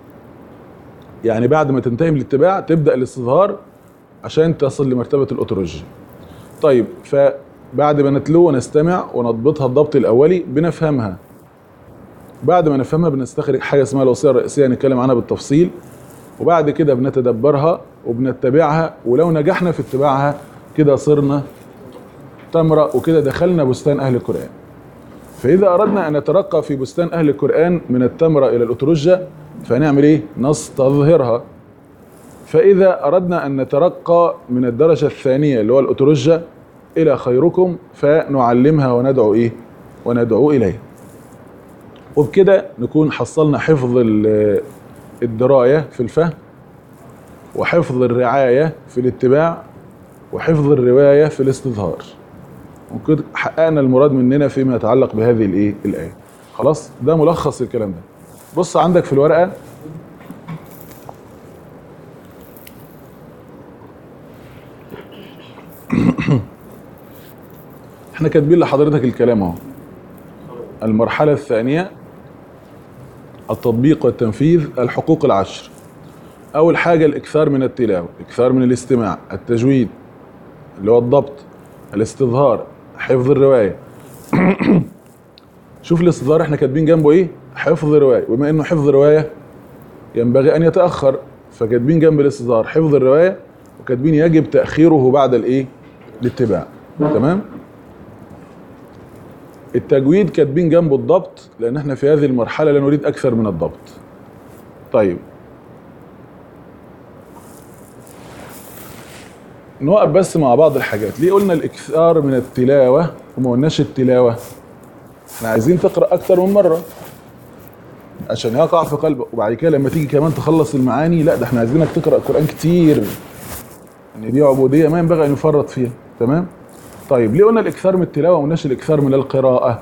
يعني بعد ما تنتهي من الاتباع تبدا الاستظهار عشان تصل لمرتبه الاوتولوجي طيب فبعد ما نتلو ونستمع ونضبطها الضبط الاولي بنفهمها بعد ما نفهمها بنستخرج حاجه اسمها الوصيه الرئيسيه هنتكلم عنها بالتفصيل وبعد كده بنتدبرها وبنتبعها ولو نجحنا في اتباعها كده صرنا تمرة وكده دخلنا بستان اهل القران فإذا أردنا أن نترقى في بستان أهل القرآن من التمرة إلى الأترجة فنعمل إيه؟ نستظهرها فإذا أردنا أن نترقى من الدرجة الثانية اللي هو الأترجة إلى خيركم فنعلمها وندعو إيه؟ وندعو إليه وبكده نكون حصلنا حفظ ال- الدراية في الفهم وحفظ الرعاية في الاتباع وحفظ الرواية في الاستظهار وكده حققنا المراد مننا فيما يتعلق بهذه الايه الايه خلاص ده ملخص الكلام ده بص عندك في الورقه احنا كاتبين لحضرتك الكلام اهو المرحله الثانيه التطبيق والتنفيذ الحقوق العشر اول حاجه الاكثار من التلاوه الاكثار من الاستماع التجويد اللي هو الضبط الاستظهار حفظ الروايه شوف الاستظهار احنا كاتبين جنبه ايه حفظ روايه وبما انه حفظ روايه ينبغي ان يتاخر فكاتبين جنب الاستظهار حفظ الروايه وكاتبين يجب تاخيره بعد الايه الاتباع تمام التجويد كاتبين جنبه الضبط لان احنا في هذه المرحله لا نريد اكثر من الضبط طيب نوقف بس مع بعض الحاجات ليه قلنا الاكثار من التلاوه وما قلناش التلاوه احنا عايزين تقرا اكتر من مره عشان يقع في قلبك وبعد كده لما تيجي كمان تخلص المعاني لا ده احنا عايزينك تقرا قران كتير ان دي عبوديه ما ينبغي ان يفرط فيها تمام طيب ليه قلنا الاكثار من التلاوه وما قلناش الاكثار من القراءه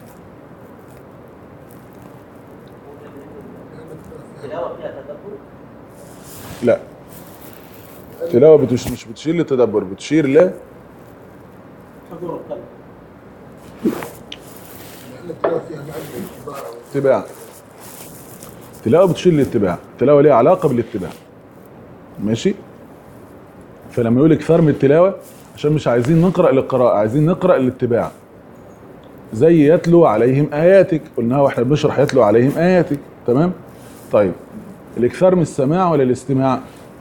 التلاوة فيها تدبر لا التلاوه بتش... مش بتشير للتدبر بتشير ل حضور القلب اتباع التلاوه بتشير للاتباع التلاوه ليها علاقه بالاتباع ماشي فلما نقول اكثار من التلاوه عشان مش عايزين نقرا للقراءه عايزين نقرا للاتباع زي يتلو عليهم اياتك قلناها واحنا بنشرح يتلو عليهم اياتك تمام طيب الاكثار من السماع ولا الاستماع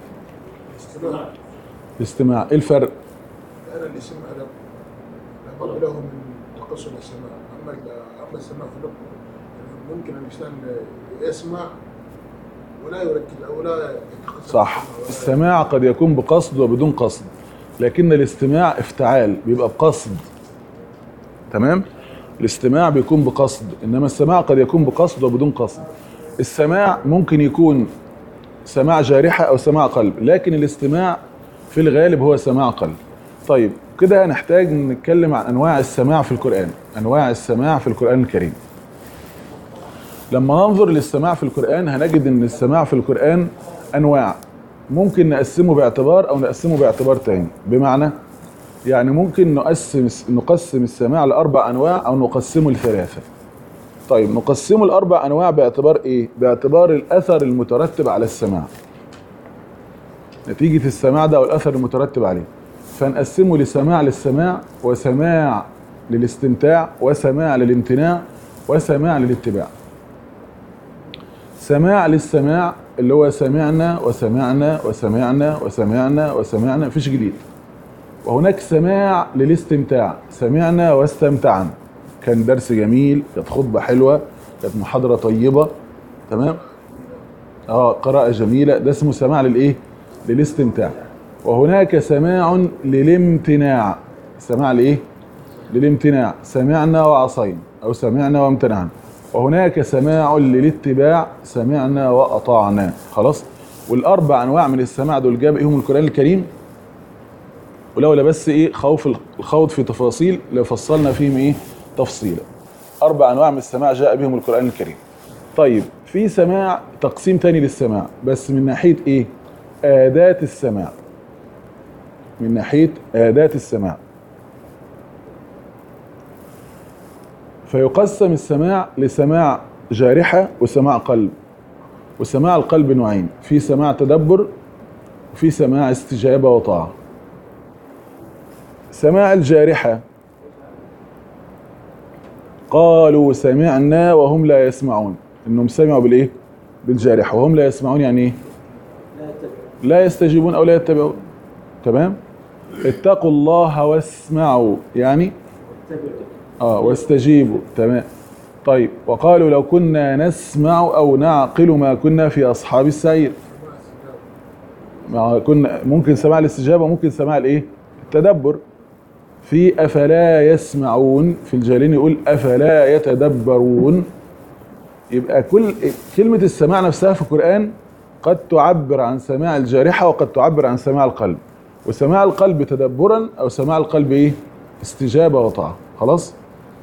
الاستماع ايه الفرق انا اللي سمع له لابد له من تقصد السماع اما ال- اما السماع في اللغه ممكن الانسان يسمع ولا يركز او لا يتقصد صح السماع ولا- السماع قد يكون بقصد وبدون قصد لكن الاستماع افتعال بيبقى بقصد تمام الاستماع بيكون بقصد انما السماع قد يكون بقصد وبدون قصد السماع ممكن يكون سماع جارحة أو سماع قلب لكن الاستماع في الغالب هو سماع قلب طيب كده هنحتاج نتكلم عن أنواع السماع في القرآن أنواع السماع في القرآن الكريم لما ننظر للسماع في القرآن هنجد أن السماع في القرآن أنواع ممكن نقسمه باعتبار أو نقسمه باعتبار تاني بمعنى يعني ممكن نقسم نقسم السماع لأربع أنواع أو نقسمه لثلاثة طيب نقسمه لأربع أنواع باعتبار إيه؟ باعتبار الأثر المترتب على السماع نتيجة السماع ده والأثر المترتب عليه فنقسمه لسماع للسماع وسماع للاستمتاع وسماع للامتناع وسماع للاتباع سماع للسماع اللي هو سمعنا وسمعنا وسمعنا وسمعنا وسمعنا مفيش جديد وهناك سماع للاستمتاع سمعنا واستمتعنا كان درس جميل كانت خطبة حلوة كانت محاضرة طيبة تمام اه قراءة جميلة ده اسمه سماع للايه للاستمتاع وهناك سماع للامتناع سماع لايه للامتناع سمعنا وعصينا او سمعنا وامتنعنا وهناك سماع للاتباع سمعنا واطعنا خلاص والاربع انواع من السماع دول جاب ايهم القران الكريم ولولا بس ايه خوف الخوض في تفاصيل لفصلنا فيهم ايه تفصيلا اربع انواع من السماع جاء بهم القران الكريم طيب في سماع تقسيم تاني للسماع بس من ناحيه ايه اداه السماع من ناحيه اداه السماع فيقسم السماع لسماع جارحه وسماع قلب وسماع القلب نوعين في سماع تدبر وفي سماع استجابه وطاعه سماع الجارحة قالوا سمعنا وهم لا يسمعون انهم سمعوا بالايه بالجارحة وهم لا يسمعون يعني ايه لا يتبع لا يستجيبون او لا يتبعون تمام اتقوا الله واسمعوا يعني اتبع اه واستجيبوا تمام طيب وقالوا لو كنا نسمع او نعقل ما كنا في اصحاب السعير ما كنا ممكن سماع الاستجابه ممكن سماع الايه التدبر في افلا يسمعون في الجالين يقول افلا يتدبرون يبقى كل كلمه السماع نفسها في القران قد تعبر عن سماع الجارحه وقد تعبر عن سماع القلب وسماع القلب تدبرا او سماع القلب ايه استجابه وطاعه خلاص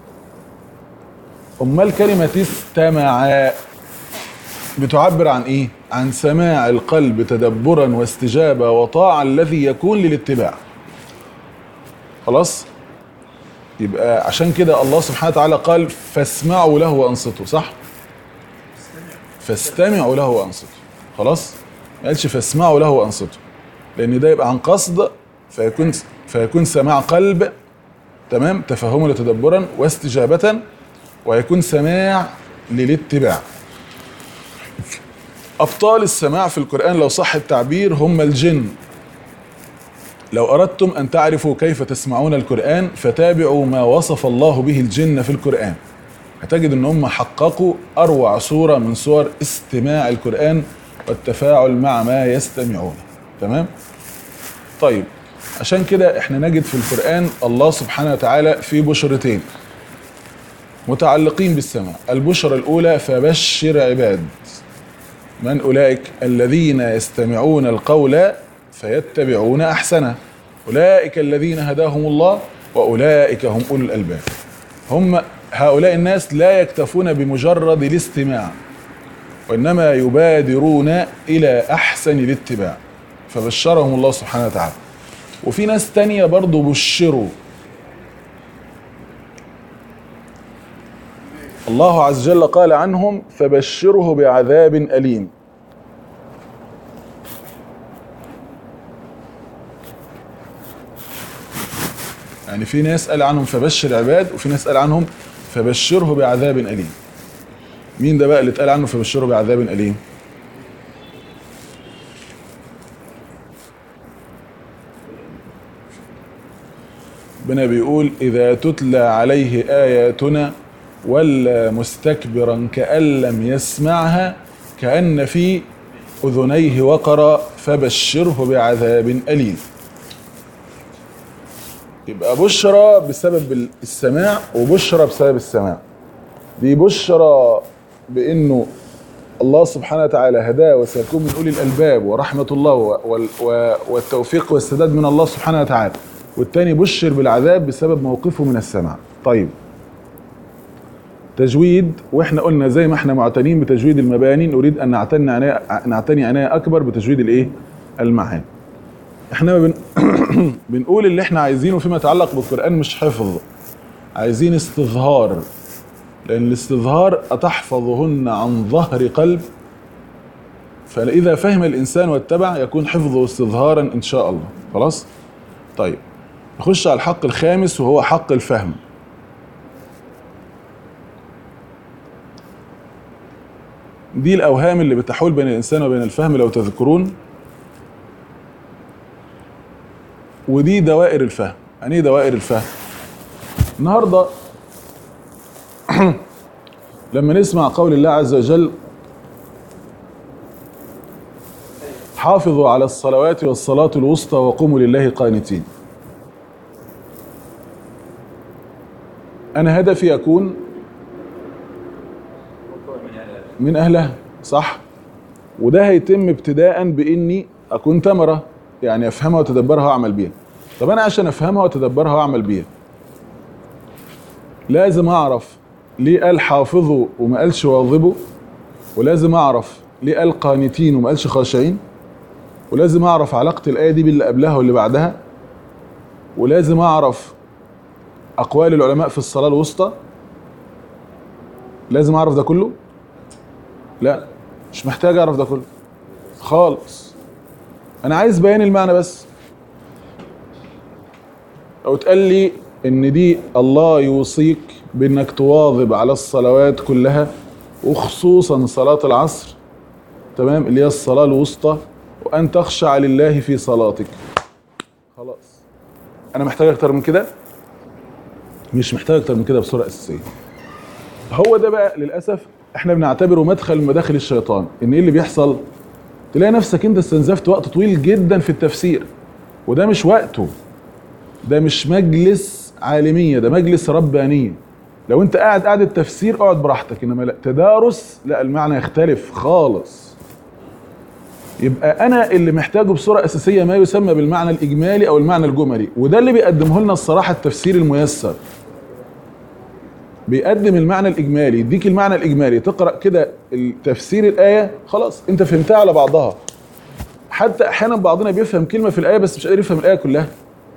امال كلمه استمع بتعبر عن ايه عن سماع القلب تدبرا واستجابه وطاعه الذي يكون للاتباع خلاص يبقى عشان كده الله سبحانه وتعالى قال فاسمعوا له وانصتوا صح فاستمعوا له وانصتوا خلاص ما قالش فاسمعوا له وانصتوا لان ده يبقى عن قصد فيكون فيكون سماع قلب تمام تفهما وتدبرا واستجابة ويكون سماع للاتباع أبطال السماع في القرآن لو صح التعبير هم الجن لو أردتم أن تعرفوا كيف تسمعون القرآن فتابعوا ما وصف الله به الجن في القرآن هتجد ان هم حققوا اروع صورة من صور استماع القرآن والتفاعل مع ما يستمعون تمام طيب عشان كده احنا نجد في القرآن الله سبحانه وتعالى في بشرتين متعلقين بالسماع البشرة الأولى فبشر عباد من أولئك الذين يستمعون القول فيتبعون أحسنه أولئك الذين هداهم الله وأولئك هم أولو الألباب هم هؤلاء الناس لا يكتفون بمجرد الاستماع وإنما يبادرون إلى أحسن الاتباع فبشرهم الله سبحانه وتعالى وفي ناس تانية برضو بشروا الله عز وجل قال عنهم فبشره بعذاب أليم يعني في ناس قال عنهم فبشر عباد وفي ناس قال عنهم فبشره بعذاب أليم مين ده بقى اللي اتقال عنه فبشره بعذاب أليم ربنا بيقول إذا تتلى عليه آياتنا ولا مستكبرا كأن لم يسمعها كأن في أذنيه وقرا فبشره بعذاب أليم يبقى بشرى بسبب السماع وبشرى بسبب السماع دي بشرى بانه الله سبحانه وتعالى هداه وسيكون من اولي الالباب ورحمه الله و- وال- و- والتوفيق والسداد من الله سبحانه وتعالى والتاني بشر بالعذاب بسبب موقفه من السمع طيب تجويد واحنا قلنا زي ما احنا معتنين بتجويد المباني نريد ان نعتني عناية نعتني عناية اكبر بتجويد الايه المعاني احنا بن... بنقول اللي احنا عايزينه فيما يتعلق بالقران مش حفظ عايزين استظهار لان الاستظهار اتحفظهن عن ظهر قلب فاذا فهم الانسان واتبع يكون حفظه استظهارا ان شاء الله خلاص طيب نخش على الحق الخامس وهو حق الفهم دي الاوهام اللي بتحول بين الانسان وبين الفهم لو تذكرون ودي دوائر الفهم يعني ايه دوائر الفهم النهارده لما نسمع قول الله عز وجل حافظوا على الصلوات والصلاة الوسطى وقوموا لله قانتين أنا هدفي أكون من أهلها صح وده هيتم ابتداء بإني أكون تمرة يعني أفهمها وأتدبرها وأعمل بيها طب أنا عشان أفهمها وأتدبرها وأعمل بيها لازم أعرف ليه قال حافظوا وما قالش واظبوا ولازم أعرف ليه قال قانتين وما قالش خاشعين ولازم أعرف علاقة الآية دي باللي قبلها واللي بعدها ولازم أعرف أقوال العلماء في الصلاة الوسطى لازم أعرف ده كله لا مش محتاج أعرف ده كله خالص أنا عايز بيان المعنى بس لو تقال لي إن دي الله يوصيك بإنك تواظب على الصلوات كلها وخصوصا صلاة العصر تمام اللي هي الصلاة الوسطى وأن تخشع لله في صلاتك خلاص أنا محتاج أكتر من كده مش محتاج أكتر من كده بصورة أساسية هو ده بقى للأسف احنا بنعتبره مدخل من مداخل الشيطان ان ايه اللي بيحصل تلاقي نفسك انت استنزفت وقت طويل جدا في التفسير وده مش وقته ده مش مجلس عالمية ده مجلس ربانية لو انت قاعد قاعد التفسير اقعد براحتك انما لا تدارس لا المعنى يختلف خالص يبقى انا اللي محتاجه بصوره اساسيه ما يسمى بالمعنى الاجمالي او المعنى الجملي وده اللي بيقدمه لنا الصراحه التفسير الميسر بيقدم المعنى الاجمالي يديك المعنى الاجمالي تقرا كده التفسير الايه خلاص انت فهمتها على بعضها حتى احيانا بعضنا بيفهم كلمه في الايه بس مش قادر يفهم الايه كلها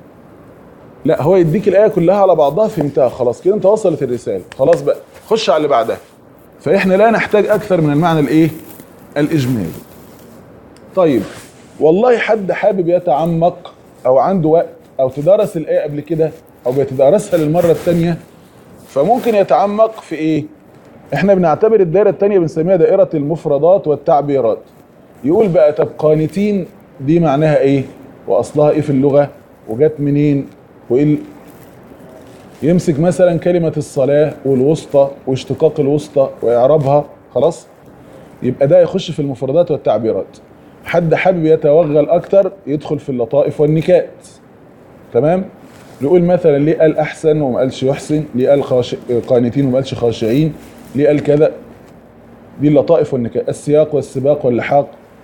لا هو يديك الايه كلها على بعضها فهمتها خلاص كده انت وصلت الرساله خلاص بقى خش على اللي بعدها فاحنا لا نحتاج اكثر من المعنى الايه الاجمالي طيب والله حد حابب يتعمق او عنده وقت او تدرس الايه قبل كده او بيتدارسها للمره الثانيه فممكن يتعمق في ايه احنا بنعتبر الدائره الثانيه بنسميها دائره المفردات والتعبيرات يقول بقى طب قانتين دي معناها ايه واصلها ايه في اللغه وجت منين وايه ال- يمسك مثلا كلمه الصلاه والوسطى واشتقاق الوسطى واعرابها خلاص يبقى ده يخش في المفردات والتعبيرات حد حابب يتوغل اكتر يدخل في اللطائف والنكات تمام نقول مثلا ليه قال احسن وما قالش يحسن ليه قال خاش... قانتين وما قالش خاشعين ليه قال كذا دي اللطائف والنكات السياق والسباق واللحاق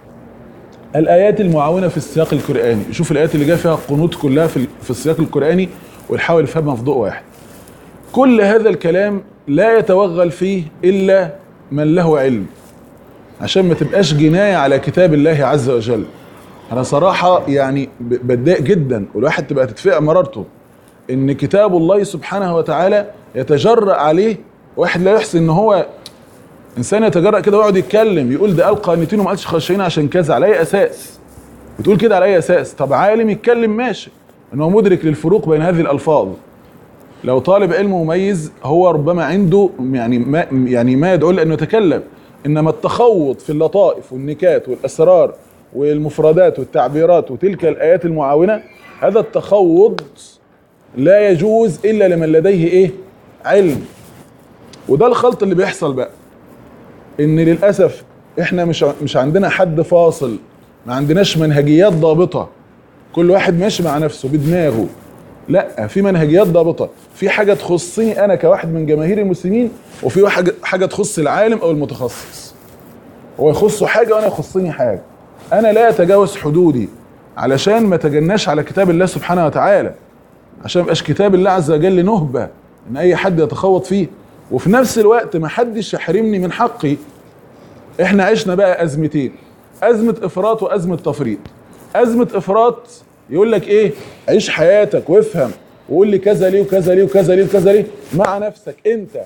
الايات المعاونه في السياق القراني شوف الايات اللي جايه فيها القنوت كلها في, ال- في السياق القراني ويحاول يفهمها في ضوء واحد كل هذا الكلام لا يتوغل فيه الا من له علم عشان ما تبقاش جناية على كتاب الله عز وجل انا صراحة يعني ب- بتضايق جدا والواحد تبقى تدفع مرارته ان كتاب الله سبحانه وتعالى يتجرأ عليه واحد لا يحسن ان هو انسان يتجرأ كده ويقعد يتكلم يقول ده قال قانتين وما قالش خاشعين عشان كذا على اي اساس بتقول كده على اي اساس طب عالم يتكلم ماشي ان هو مدرك للفروق بين هذه الالفاظ لو طالب علم مميز هو ربما عنده يعني ما يعني ما يدعو له انه يتكلم انما التخوض في اللطائف والنكات والاسرار والمفردات والتعبيرات وتلك الايات المعاونه هذا التخوض لا يجوز الا لمن لديه ايه علم وده الخلط اللي بيحصل بقى ان للاسف احنا مش مش عندنا حد فاصل ما عندناش منهجيات ضابطه كل واحد ماشي مع نفسه بدماغه لا في منهجيات ضابطه في حاجه تخصني انا كواحد من جماهير المسلمين وفي حاجه حاجه تخص العالم او المتخصص هو يخصه حاجه وانا يخصني حاجه انا لا اتجاوز حدودي علشان ما تجناش على كتاب الله سبحانه وتعالى عشان ما يبقاش كتاب الله عز وجل نهبه ان اي حد يتخوض فيه وفي نفس الوقت ما حدش يحرمني من حقي احنا عشنا بقى ازمتين ازمه افراط وازمه تفريط ازمه افراط يقول لك ايه عيش حياتك وافهم وقول لي كذا ليه وكذا ليه وكذا ليه وكذا ليه مع نفسك انت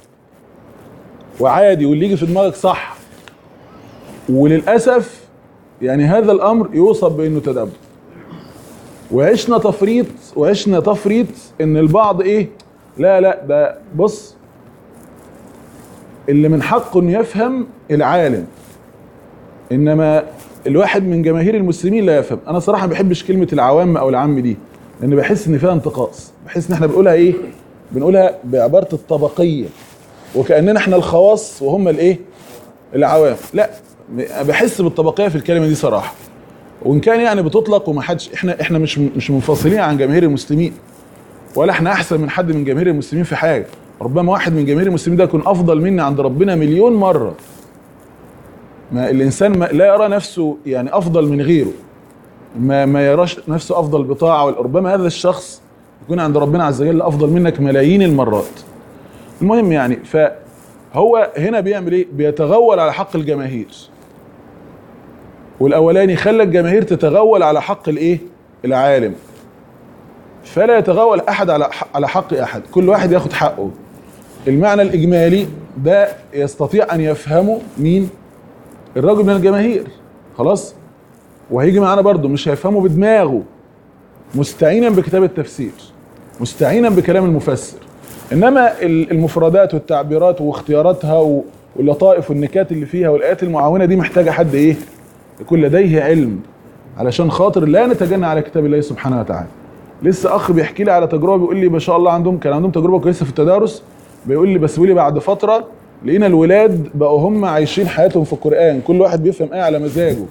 وعادي واللي يجي في دماغك صح وللاسف يعني هذا الامر يوصف بانه تدبر وعشنا تفريط وعشنا تفريط ان البعض ايه لا لا ده بص اللي من حقه انه يفهم العالم انما الواحد من جماهير المسلمين لا يفهم انا صراحه ما بحبش كلمه العوام او العام دي لان بحس ان فيها انتقاص بحس ان احنا بنقولها ايه بنقولها بعباره الطبقيه وكاننا احنا الخواص وهم الايه العوام لا بحس بالطبقيه في الكلمه دي صراحه وان كان يعني بتطلق وما حدش احنا احنا مش مش منفصلين عن جماهير المسلمين ولا احنا احسن من حد من جماهير المسلمين في حاجه ربما واحد من جماهير المسلمين ده يكون افضل مني عند ربنا مليون مره ما الانسان ما لا يرى نفسه يعني افضل من غيره ما ما يراش نفسه افضل بطاعه ربما هذا الشخص يكون عند ربنا عز وجل افضل منك ملايين المرات المهم يعني فهو هنا بيعمل ايه بيتغول على حق الجماهير والاولاني خلى الجماهير تتغول على حق الايه العالم فلا يتغول احد على على حق احد كل واحد ياخد حقه المعنى الاجمالي ده يستطيع ان يفهمه مين الرجل من الجماهير خلاص وهيجي معانا برضه مش هيفهمه بدماغه مستعينا بكتاب التفسير مستعينا بكلام المفسر انما المفردات والتعبيرات واختياراتها واللطائف والنكات اللي فيها والايات المعاونه دي محتاجه حد ايه يكون لديه علم علشان خاطر لا نتجنى على كتاب الله سبحانه وتعالى لسه اخ بيحكي لي على تجربه بيقول لي ما شاء الله عندهم كان عندهم تجربه كويسه في التدارس بيقول لي بس بيقول لي بعد فتره لقينا الولاد بقوا هم عايشين حياتهم في القران كل واحد بيفهم ايه على مزاجه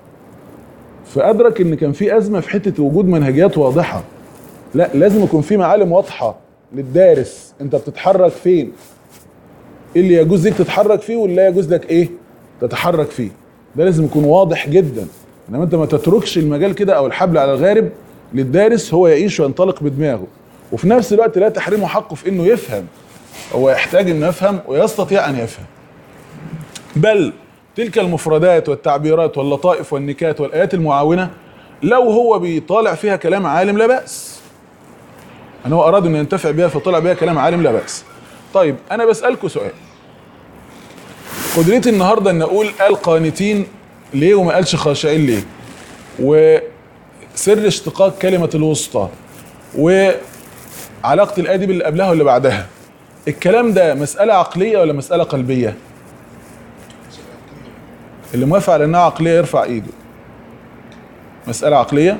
فادرك ان كان في ازمه في حته وجود منهجيات واضحه لا لازم يكون في معالم واضحه للدارس انت بتتحرك فين ايه اللي يجوز ليك تتحرك فيه واللي لا يجوز لك ايه تتحرك فيه ده لازم يكون واضح جدا انما انت ما تتركش المجال كده او الحبل على الغارب للدارس هو يعيش وينطلق بدماغه وفي نفس الوقت لا تحرمه حقه في انه يفهم هو يحتاج انه يفهم ويستطيع ان يفهم بل تلك المفردات والتعبيرات واللطائف والنكات والايات المعاونه لو هو بيطالع فيها كلام عالم لا باس ان هو اراد انه ينتفع بها فطلع بها كلام عالم لا باس طيب انا بسالكم سؤال قدرتي النهارده ان اقول قال قانتين ليه وما قالش خاشعين ليه وسر اشتقاق كلمه الوسطى وعلاقه الايه دي باللي قبلها واللي بعدها الكلام ده مساله عقليه ولا مساله قلبيه اللي موافق على انها عقليه يرفع ايده مساله عقليه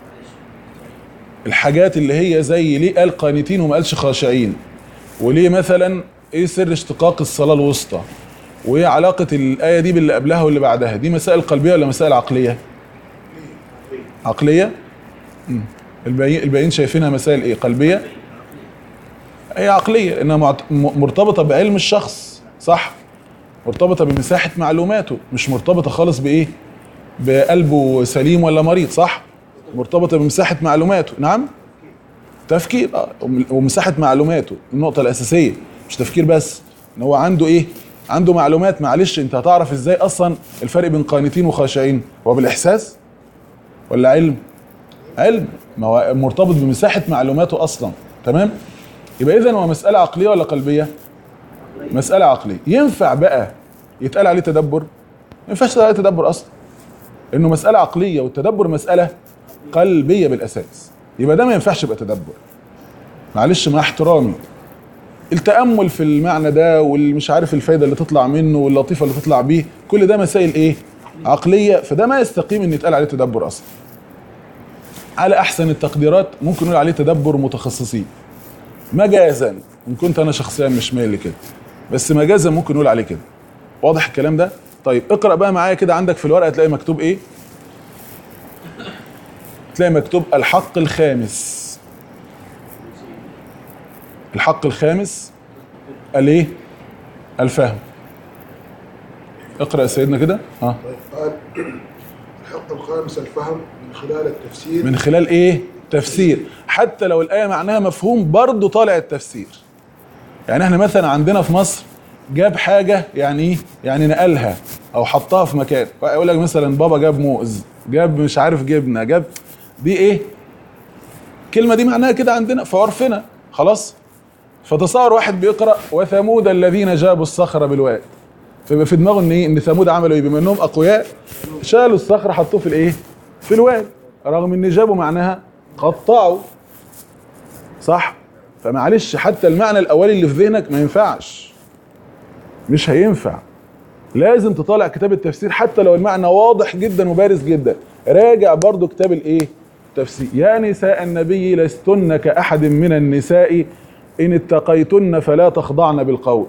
الحاجات اللي هي زي ليه قال قانتين وما قالش خاشعين وليه مثلا ايه سر اشتقاق الصلاه الوسطى وايه علاقه الايه دي باللي قبلها واللي بعدها دي مسائل قلبيه ولا مسائل عقليه عقليه مم. الباقيين الباقيين شايفينها مسائل ايه قلبيه هي عقليه لانها معت- م- مرتبطه بعلم الشخص صح مرتبطه بمساحه معلوماته مش مرتبطه خالص بايه بقلبه سليم ولا مريض صح مرتبطه بمساحه معلوماته نعم تفكير آه، وم- ومساحه معلوماته النقطه الاساسيه مش تفكير بس ان هو عنده ايه عنده معلومات معلش انت هتعرف ازاي اصلا الفرق بين قانتين وخاشعين هو بالاحساس ولا علم علم ما هو مرتبط بمساحه معلوماته اصلا تمام يبقى اذا هو مساله عقليه ولا قلبيه مساله عقليه ينفع بقى يتقال عليه تدبر ما ينفعش يتقال عليه تدبر اصلا انه مساله عقليه والتدبر مساله قلبيه بالاساس يبقى ده ما ينفعش يبقى تدبر معلش مع احترامي التامل في المعنى ده والمش عارف الفايده اللي تطلع منه واللطيفه اللي تطلع بيه كل ده مسائل ايه عقليه فده ما يستقيم ان يتقال عليه تدبر اصلا على احسن التقديرات ممكن نقول عليه تدبر متخصصين مجازا ان كنت انا شخصيا مش مايل لكده بس مجازا ممكن نقول عليه كده واضح الكلام ده طيب اقرا بقى معايا كده عندك في الورقه تلاقي مكتوب ايه تلاقي مكتوب الحق الخامس الحق الخامس الايه الفهم اقرا يا سيدنا كده اه طيب قال الحق الخامس الفهم من خلال التفسير من خلال ايه تفسير حتى لو الايه معناها مفهوم برضه طالع التفسير يعني احنا مثلا عندنا في مصر جاب حاجه يعني ايه يعني نقلها او حطها في مكان يقول لك مثلا بابا جاب موز جاب مش عارف جبنه جاب دي ايه الكلمه دي معناها كده عندنا في عرفنا خلاص فتصور واحد بيقرا وثمود الذين جابوا الصخر بالواد فيبقى في دماغه ان ايه ان ثمود عملوا ايه بما انهم اقوياء شالوا الصخر حطوه في الايه في الواد رغم ان جابوا معناها قطعوا صح فمعلش حتى المعنى الاولي اللي في ذهنك ما ينفعش مش هينفع لازم تطالع كتاب التفسير حتى لو المعنى واضح جدا وبارز جدا راجع برضو كتاب الايه تفسير يا نساء النبي لستن كأحد من النساء إن اتقيتن فلا تخضعن بالقول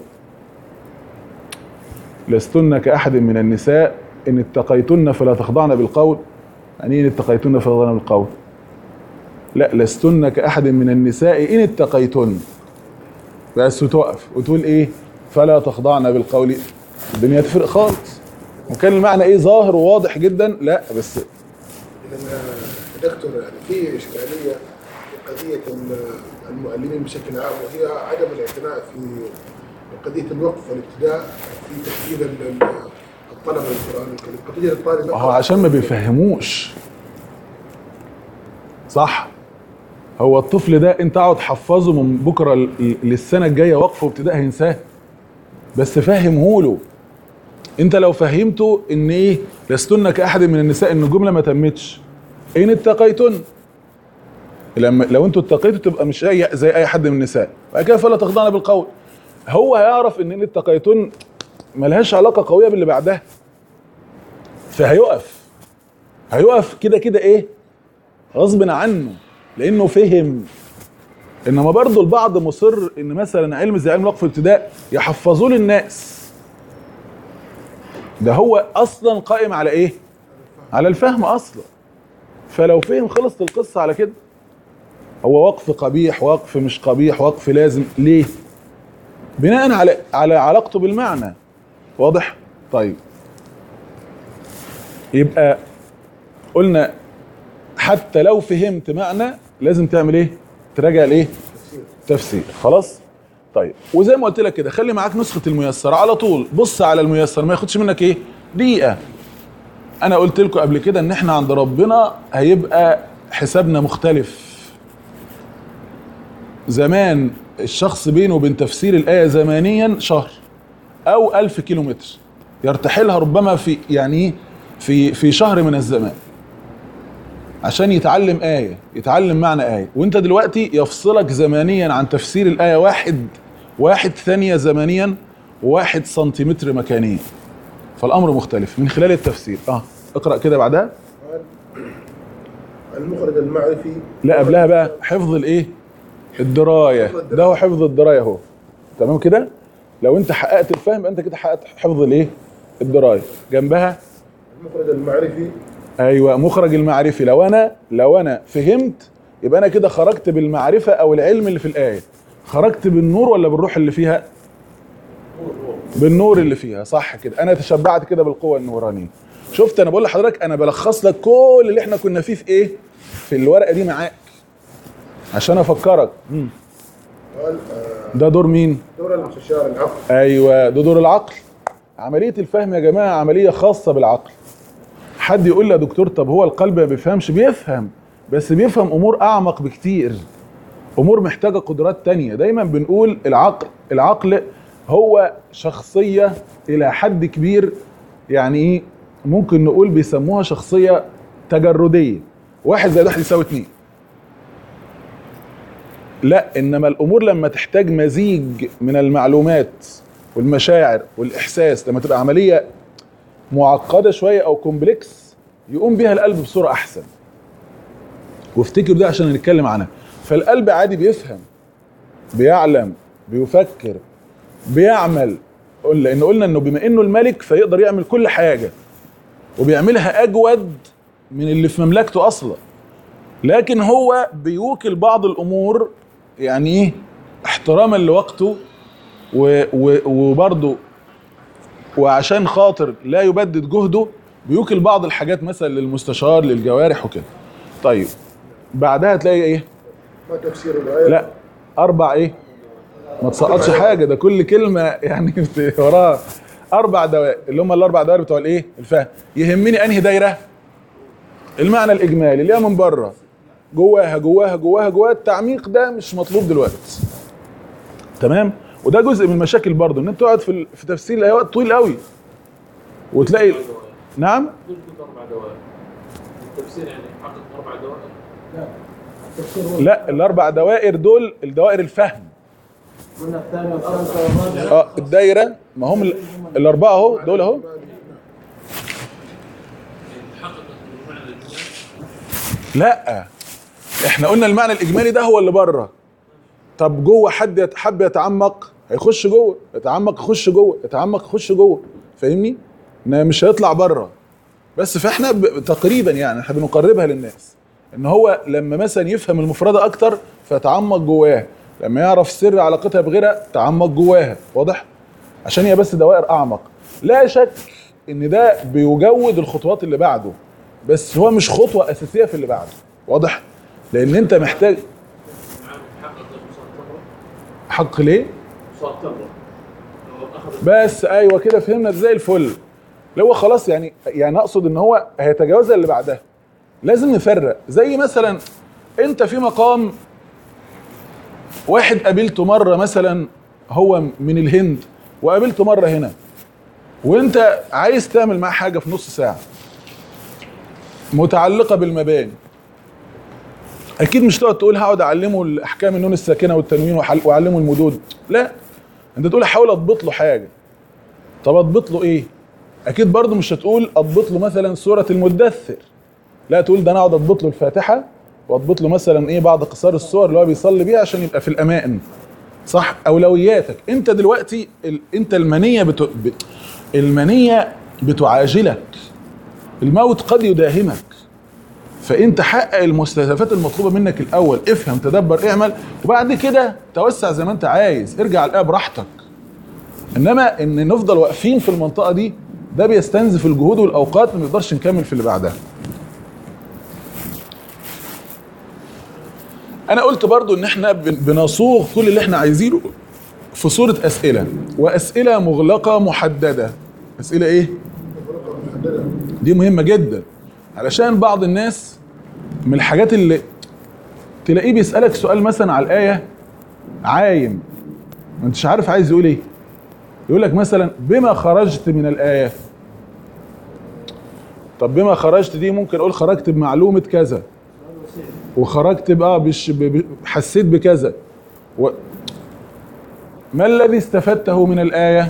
لستن كأحد من النساء إن اتقيتن فلا تخضعن بالقول يعني إيه إن اتقيتن فلا تخضعن بالقول لا لستن كأحد من النساء إن اتقيتن بس وتقف وتقول إيه فلا تخضعن بالقول الدنيا تفرق خالص وكان المعنى إيه ظاهر وواضح جدا لا بس لان يا دكتور يعني في اشكاليه في قضيه ال- المعلمين بشكل عام وهي عدم الاعتناء في قضيه الوقف والابتداء في تحديد ال- ال- الطلبه للقران الكريم قضيه الطالب هو عشان ما بيفهموش صح هو الطفل ده انت اقعد تحفظه من بكره ل- للسنه الجايه وقفه وابتداء هينساه بس فهمه له انت لو فهمته ان ايه لستن كاحد من النساء ان الجمله ما تمتش ان اتقيتن لما لو انتوا اتقيتوا تبقى مش اي زي اي حد من النساء بعد كده فلا تخضعن بالقول هو هيعرف ان ان اتقيتن ملهاش علاقه قويه باللي بعدها فهيقف هيقف كده كده ايه غصب عنه لانه فهم انما برضه البعض مصر ان مثلا علم زي علم وقف الابتداء يحفظوه للناس ده هو اصلا قائم على ايه على الفهم اصلا فلو فهم خلصت القصه على كده هو وقف قبيح وقف مش قبيح وقف لازم ليه بناء على على علاقته بالمعنى واضح طيب يبقى قلنا حتى لو فهمت معنى لازم تعمل ايه تراجع الايه تفسير خلاص طيب وزي ما قلت لك كده خلي معاك نسخه الميسر على طول بص على الميسر ما ياخدش منك ايه دقيقه انا قلت لكم قبل كده ان احنا عند ربنا هيبقى حسابنا مختلف زمان الشخص بينه وبين تفسير الآية زمانيا شهر أو ألف كيلو متر يرتحلها ربما في يعني إيه؟ في في شهر من الزمان عشان يتعلم آية يتعلم معنى آية وانت دلوقتي يفصلك زمانيا عن تفسير الآية واحد واحد ثانية زمنيا وواحد سنتيمتر مكانيا فالأمر مختلف من خلال التفسير اه اقرأ كده بعدها قال المخرج المعرفي لا قبلها بقى حفظ الايه الدرايه ده هو حفظ الدرايه اهو تمام كده لو انت حققت الفهم يبقى انت كده حققت حفظ الايه الدرايه جنبها المخرج المعرفي ايوه مخرج المعرفي لو انا لو انا فهمت يبقى انا كده خرجت بالمعرفه او العلم اللي في الايه خرجت بالنور ولا بالروح اللي فيها بالنور اللي فيها صح كده انا تشبعت كده بالقوه النورانيه شفت انا بقول لحضرتك انا بلخص لك كل اللي احنا كنا فيه في ايه في الورقه دي معاك عشان افكرك مم. قال آه، ده دور مين دور المستشار العقل ايوه ده دور العقل عمليه الفهم يا جماعه عمليه خاصه بالعقل حد يقول لي يا دكتور طب هو القلب ما بيفهمش بيفهم بس بيفهم امور اعمق بكتير امور محتاجه قدرات تانية دايما بنقول العقل العقل هو شخصيه الى حد كبير يعني ايه ممكن نقول بيسموها شخصيه تجرديه واحد زائد واحد يساوي اتنين لا انما الامور لما تحتاج مزيج من المعلومات والمشاعر والاحساس لما تبقى عمليه معقده شويه او كومبلكس يقوم بيها القلب بصوره احسن وافتكروا ده عشان نتكلم عنها فالقلب عادي بيفهم بيعلم بيفكر بيعمل قل- لان قلنا انه بما انه الملك فيقدر يعمل كل حاجه وبيعملها اجود من اللي في مملكته اصلا لكن هو بيوكل بعض الامور يعني ايه احتراما لوقته و- و- وبرضه وعشان خاطر لا يبدد جهده بيوكل بعض الحاجات مثلا للمستشار للجوارح وكده طيب بعدها تلاقي ايه ما تفسير الايه لا اربع ايه ما تسقطش حاجه ده كل كلمه يعني في وراها اربع دوائر اللي هم الاربع دوائر بتوع الايه الفهم يهمني انهي دايره المعنى الاجمالي اللي هي من بره جواها جواها جواها جواها التعميق ده مش مطلوب دلوقتي تمام وده جزء من المشاكل برضه ان انت تقعد في ال- في تفسير الايه وقت طويل قوي وتلاقي نعم تثبت اربع دوائر التفسير يعني حقق اربع دوائر التفسير هو لا الاربع دوائر دول الدوائر الفهم قلنا الثاني والثالث والرابع اه الدايره ما هم ال- الاربعه اهو دول اهو حقق المعنى الاجمالي لا احنا قلنا المعنى الاجمالي ده هو اللي بره طب جوه حد يت- حب يتعمق هيخش جوه يتعمق يخش جوه يتعمق يخش جوه فاهمني انها مش هيطلع بره بس فاحنا ب- تقريبا يعني احنا بنقربها للناس ان هو لما مثلا يفهم المفردة اكتر فيتعمق جواها لما يعرف سر علاقتها بغيرها تعمق جواها واضح عشان هي بس دوائر اعمق لا شك ان ده بيجود الخطوات اللي بعده بس هو مش خطوة اساسية في اللي بعده واضح لان انت محتاج معاه حقق المسطرة حق ليه مسطرة لو اخذ بس ايوه كده فهمنا زي الفل اللي هو خلاص يعني يعني اقصد ان هو هيتجاوزها اللي بعدها لازم نفرق زي مثلا انت في مقام واحد قابلته مره مثلا هو من الهند وقابلته مره هنا وانت عايز تعمل معاه حاجه في نص ساعه متعلقه بالمباني اكيد مش تقعد تقول هقعد اعلمه الاحكام النون الساكنه والتنوين وحل- واعلمه المدود لا انت تقول احاول اضبط له حاجه طب اضبط له ايه اكيد برضه مش هتقول اضبط له مثلا سوره المدثر لا تقول ده انا اقعد اضبط له الفاتحه واضبط له مثلا ايه بعض قصار السور اللي هو بيصلي بيها عشان يبقى في الامان صح اولوياتك انت دلوقتي ال... انت المنيه بت... ب... المنيه بتعاجلك الموت قد يداهمك فانت حقق المستهدفات المطلوبه منك الاول افهم تدبر اعمل وبعد كده توسع زي ما انت عايز ارجع الآية براحتك انما ان نفضل واقفين في المنطقه دي ده بيستنزف الجهود والاوقات ما نقدرش نكمل في اللي بعدها انا قلت برضو ان احنا بن- بنصوغ كل اللي احنا عايزينه في صورة اسئلة واسئلة مغلقة محددة اسئلة ايه مغلقة محددة دي مهمة جدا علشان بعض الناس من الحاجات اللي تلاقيه بيسألك سؤال مثلا على الآية عايم ما انتش عارف عايز يقول ايه يقول لك مثلا بما خرجت من الآية طب بما خرجت دي ممكن اقول خرجت بمعلومة كذا وخرجت بقى بش ب- ب- حسيت بكذا و ما الذي استفدته من الآية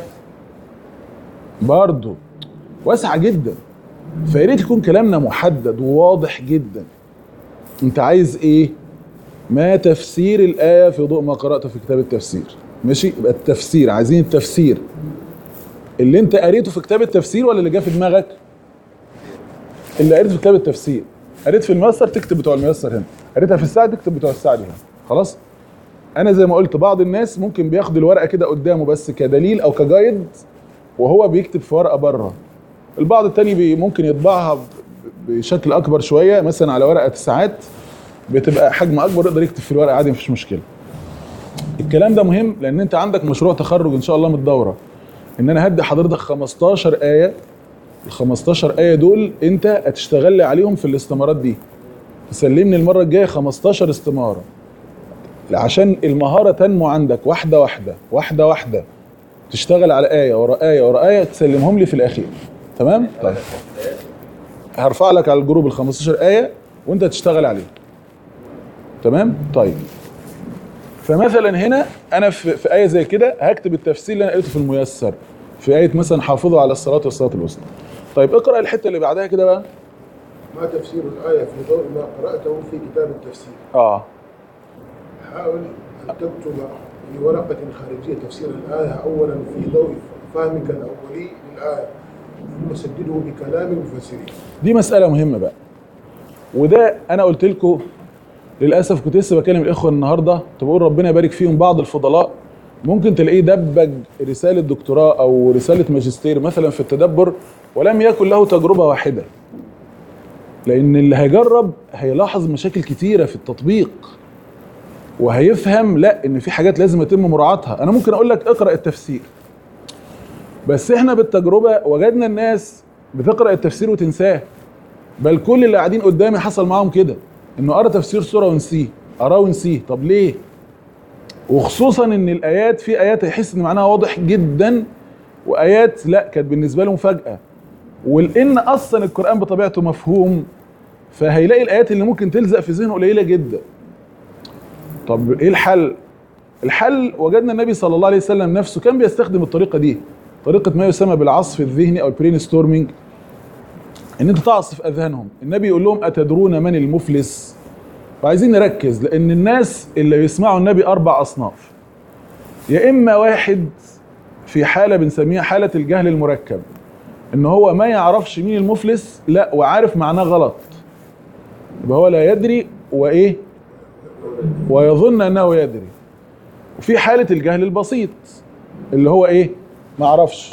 برضه واسعة جدا فيا ريت يكون كلامنا محدد وواضح جدا انت عايز ايه ما تفسير الآية في ضوء ما قرأته في كتاب التفسير ماشي يبقى التفسير عايزين التفسير اللي انت قريته في كتاب التفسير ولا اللي جه في دماغك اللي قريته في كتاب التفسير قريت في الميسر تكتب بتوع الميسر هنا قريتها في السعد تكتب بتوع السعد هنا خلاص انا زي ما قلت بعض الناس ممكن بياخد الورقه كده قدامه بس كدليل او كجايد وهو بيكتب في ورقه بره البعض التاني بي ممكن يطبعها ب- بشكل اكبر شويه مثلا على ورقه ساعات بتبقى حجم اكبر يقدر يكتب في الورقه عادي مفيش مشكله الكلام ده مهم لان انت عندك مشروع تخرج ان شاء الله من الدوره ان انا هدي حضرتك 15 ايه ال 15 ايه دول انت هتشتغل لي عليهم في الاستمارات دي تسلمني المره الجايه 15 استماره عشان المهاره تنمو عندك واحده واحده واحده واحده تشتغل على ايه ورا ايه ورا ايه تسلمهم لي في الاخير تمام طيب هرفع لك على الجروب ال 15 ايه وانت تشتغل عليهم تمام طيب فمثلا هنا انا في, في ايه زي كده هكتب التفسير اللي انا قريته في الميسر في ايه مثلا حافظوا على الصلاه والصلاه الوسطى طيب اقرا الحته اللي بعدها كده بقى ما تفسير الآية في ضوء ما قرأته في كتاب التفسير اه حاول أن تكتب في ورقة خارجية تفسير الآية أولا في ضوء فهمك الأولي للآية ثم سدده بكلام المفسرين دي مسألة مهمة بقى وده أنا قلت لكم للأسف كنت لسه بكلم الإخوة النهاردة كنت بقول ربنا يبارك فيهم بعض الفضلاء ممكن تلاقيه دبج رساله دكتوراه او رساله ماجستير مثلا في التدبر ولم يكن له تجربه واحده لان اللي هيجرب هيلاحظ مشاكل كتيره في التطبيق وهيفهم لا ان في حاجات لازم يتم مراعاتها انا ممكن اقول لك اقرا التفسير بس احنا بالتجربه وجدنا الناس بتقرا التفسير وتنساه بل كل اللي قاعدين قدامي حصل معاهم كده انه قرا تفسير سوره ونسيه قراه ونسيه طب ليه وخصوصا ان الايات في ايات هيحس ان معناها واضح جدا وايات لا كانت بالنسبه له مفاجاه ولان اصلا القران بطبيعته مفهوم فهيلاقي الايات اللي ممكن تلزق في ذهنه قليله جدا طب ايه الحل الحل وجدنا النبي صلى الله عليه وسلم نفسه كان بيستخدم الطريقه دي طريقه ما يسمى بالعصف الذهني او البرين ستورمينج ان انت تعصف اذهانهم النبي يقول لهم اتدرون من المفلس وعايزين نركز لان الناس اللي بيسمعوا النبي اربع اصناف يا اما واحد في حاله بنسميها حاله الجهل المركب ان هو ما يعرفش مين المفلس لا وعارف معناه غلط يبقى هو لا يدري وايه ويظن انه يدري وفي حاله الجهل البسيط اللي هو ايه ما اعرفش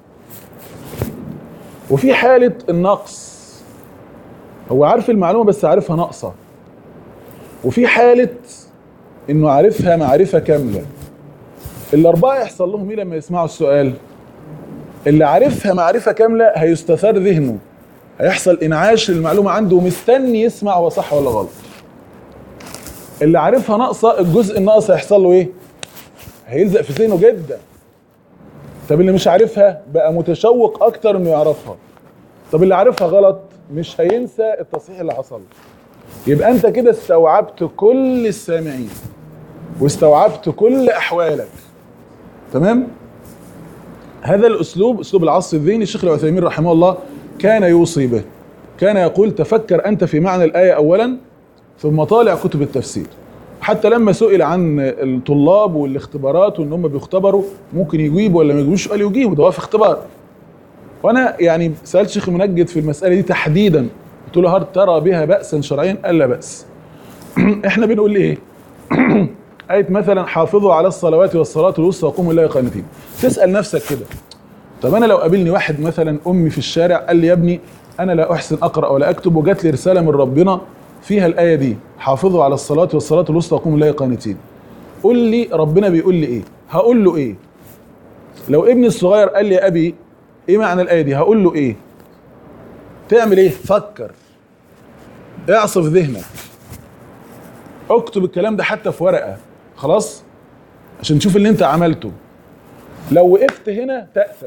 وفي حاله النقص هو عارف المعلومه بس عارفها ناقصه وفي حاله انه عارفها معرفه كامله الاربعه يحصل لهم ايه لما يسمعوا السؤال اللي عارفها معرفه كامله هيستثار ذهنه هيحصل انعاش للمعلومه عنده ومستني يسمع هو صح ولا غلط اللي عارفها ناقصه الجزء الناقص هيحصل له ايه هيلزق في ذهنه جدا طب اللي مش عارفها بقى متشوق اكتر انه يعرفها طب اللي عارفها غلط مش هينسى التصحيح اللي حصل يبقى انت كده استوعبت كل السامعين واستوعبت كل احوالك تمام هذا الاسلوب اسلوب العصف الذهني الشيخ العثيمين رحمه الله كان يوصي به كان يقول تفكر انت في معنى الايه اولا ثم طالع كتب التفسير حتى لما سئل عن الطلاب والاختبارات وان هم بيختبروا ممكن يجيبوا ولا ما يجيبوش قال يجيبوا ده هو في اختبار وانا يعني سالت شيخ منجد في المساله دي تحديدا قلت له هل ترى بها باسا شرعيا قال لا باس احنا بنقول ايه آية مثلا حافظوا على الصلوات والصلاة الوسطى وقوموا لله قانتين تسأل نفسك كده طب أنا لو قابلني واحد مثلا أمي في الشارع قال لي يا ابني أنا لا أحسن أقرأ ولا أكتب وجات لي رسالة من ربنا فيها الآية دي حافظوا على الصلاة والصلاة الوسطى وقوموا لله قانتين قول لي ربنا بيقول لي إيه هقول له إيه لو ابني الصغير قال لي يا أبي إيه معنى الآية دي هقول له إيه تعمل إيه فكر اعصف ذهنك اكتب الكلام ده حتى في ورقه خلاص عشان تشوف اللي انت عملته لو وقفت هنا تأثم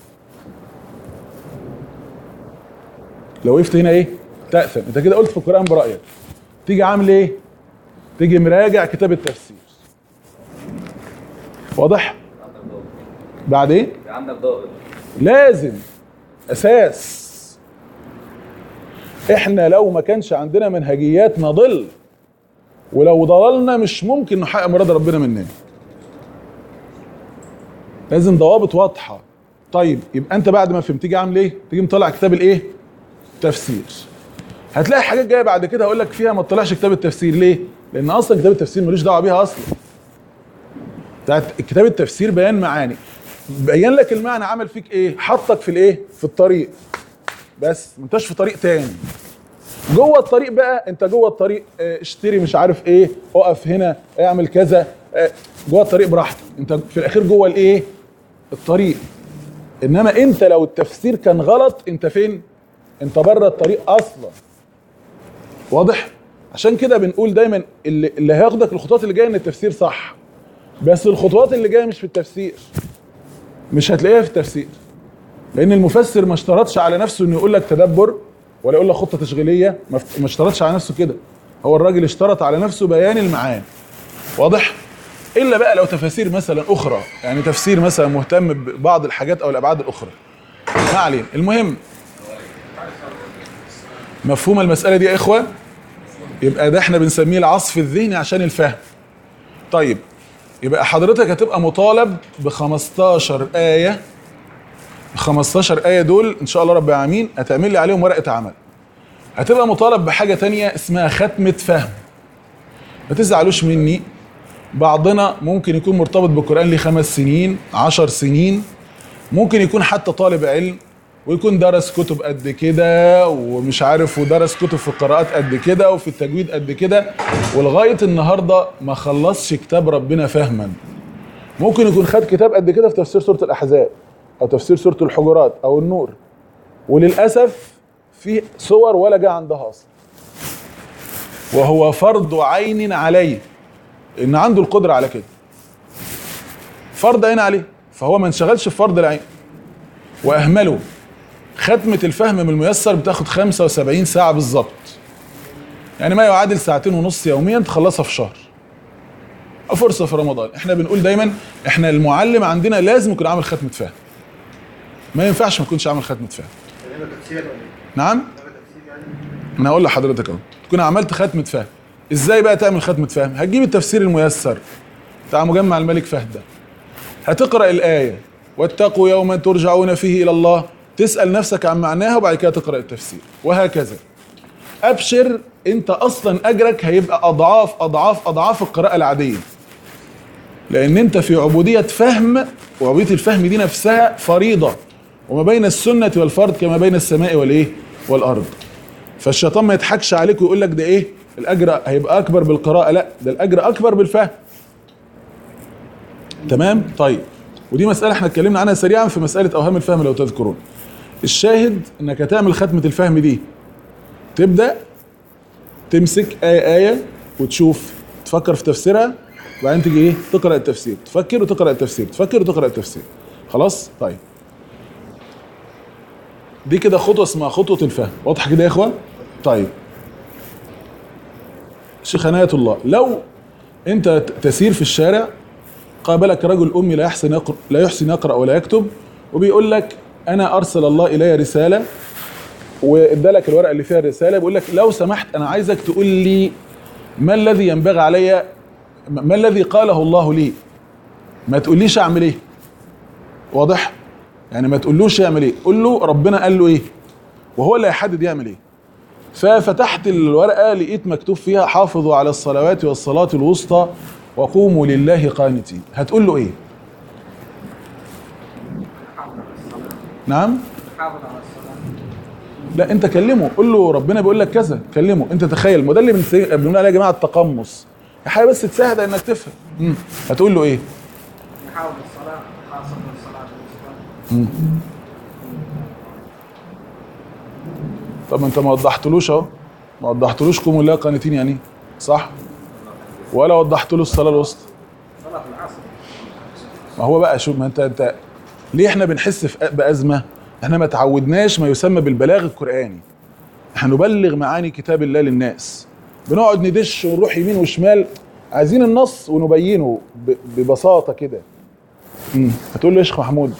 لو وقفت هنا ايه تأثم انت كده قلت في القرآن برأيك تيجي عامل ايه تيجي مراجع كتاب التفسير واضح عندك ضابط بعد ايه عندك ضابط لازم اساس احنا لو ما كانش عندنا منهجيات نضل ولو ضللنا مش ممكن نحقق مراد ربنا مننا لازم ضوابط واضحه طيب يبقى انت بعد ما فهمت تيجي عامل ايه تيجي مطلع كتاب الايه تفسير هتلاقي حاجات جايه بعد كده هقول لك فيها ما تطلعش كتاب التفسير ليه لان اصلا كتاب التفسير ملوش دعوه بيها اصلا بتاعت كتاب التفسير بيان معاني بين لك المعنى عمل فيك ايه حطك في الايه في الطريق بس ما انتش في طريق تاني جوه الطريق بقى انت جوه الطريق اه، اشتري مش عارف ايه اقف هنا اعمل كذا اه، جوه الطريق براحتك انت في الاخير جوه الايه الطريق انما انت لو التفسير كان غلط انت فين انت بره الطريق اصلا واضح عشان كده بنقول دايما اللي, اللي هياخدك الخطوات اللي جايه ان التفسير صح بس الخطوات اللي جايه مش في التفسير مش هتلاقيها في التفسير لان المفسر ما اشترطش على نفسه انه يقول لك تدبر ولا يقول لك خطه تشغيليه ما ف- ما اشترطش على نفسه كده هو الراجل اشترط على نفسه بيان المعاني واضح الا بقى لو تفاسير مثلا اخرى يعني تفسير مثلا مهتم ببعض الحاجات او الابعاد الاخرى ما علينا المهم مفهوم المساله دي يا اخوه يبقى ده احنا بنسميه العصف الذهني عشان الفهم طيب يبقى حضرتك هتبقى مطالب ب 15 ايه 15 آية دول إن شاء الله رب العالمين هتعمل لي عليهم ورقة عمل. هتبقى مطالب بحاجة تانية اسمها ختمة فهم. ما تزعلوش مني بعضنا ممكن يكون مرتبط بالقرآن ليه خمس سنين عشر سنين ممكن يكون حتى طالب علم ويكون درس كتب قد كده ومش عارف ودرس كتب في القراءات قد كده وفي التجويد قد كده ولغاية النهاردة ما خلصش كتاب ربنا فهما ممكن يكون خد كتاب قد كده في تفسير سورة الأحزاب أو تفسير سورة الحجرات أو النور وللأسف في صور ولا جاء عندها أصلا وهو فرض عين عليه إن عنده القدرة على كده فرض عين عليه فهو ما انشغلش في فرض العين واهمله ختمة الفهم من الميسر بتاخد 75 ساعة بالظبط يعني ما يعادل ساعتين ونص يوميا تخلصها في شهر أو فرصة في رمضان احنا بنقول دايما احنا المعلم عندنا لازم يكون عامل ختمة فهم ما ينفعش ما يكونش عامل ختمة فهم هنا تفسير ولا ايه؟ نعم هنا تفسير يعني انا هقول لحضرتك اهو تكون عملت ختمة فهم ازاي بقى تعمل ختمة فهم هتجيب التفسير الميسر بتاع مجمع الملك فهد ده هتقرا الايه واتقوا يوما ترجعون فيه الى الله تسال نفسك عن معناها وبعد كده تقرا التفسير وهكذا ابشر انت اصلا اجرك هيبقى اضعاف اضعاف اضعاف القراءه العاديه لان انت في عبوديه فهم وعبوديه الفهم دي نفسها فريضه وما بين السنه والفرض كما بين السماء والايه والارض فالشيطان ما يضحكش عليك ويقول لك ده ايه الاجر هيبقى اكبر بالقراءه لا ده الاجر اكبر بالفهم تمام طيب ودي مساله احنا اتكلمنا عنها سريعا في مساله اوهام الفهم لو تذكرون الشاهد انك هتعمل ختمه الفهم دي تبدا تمسك ايه ايه وتشوف تفكر في تفسيرها وبعدين تيجي ايه تقرا التفسير تفكر وتقرا التفسير تفكر وتقرا التفسير خلاص طيب دي كده خطوه اسمها خطوه الفهم واضح كده يا اخوان طيب شيخ عناية الله لو انت ت- تسير في الشارع قابلك رجل امي لا يحسن يقرأ لا يحسن يقرا ولا يكتب وبيقول لك انا ارسل الله الي رساله وادالك الورقه اللي فيها الرساله بيقول لك لو سمحت انا عايزك تقول لي ما الذي ينبغي علي ما الذي قاله الله لي ما تقوليش اعمل ايه واضح يعني ما تقولوش يعمل ايه قول له ربنا قال له ايه وهو اللي هيحدد يعمل ايه ففتحت الورقه لقيت مكتوب فيها حافظوا على الصلوات والصلاه الوسطى وقوموا لله قانتين هتقول له ايه نعم لا انت كلمه قول له ربنا بيقول لك كذا كلمه انت تخيل ما ده اللي بنسي- بنقول عليه يا جماعه التقمص حاجه بس تساعد انك تفهم مم. هتقول له ايه نحاول الصلاة خاصة الصلاة الوسطى طب ما انت ما وضحتلوش اهو ما وضحتلوش قوموا لله قانتين يعني ايه؟ صح ولا وضحت له الصلاه الوسطى صلاة العصر ما هو بقى شوف ما انت انت ليه احنا بنحس في بازمه احنا ما تعودناش ما يسمى بالبلاغ القراني احنا نبلغ معاني كتاب الله للناس بنقعد ندش ونروح يمين وشمال عايزين النص ونبينه ب- ببساطه كده امم هتقول له يا شيخ محمود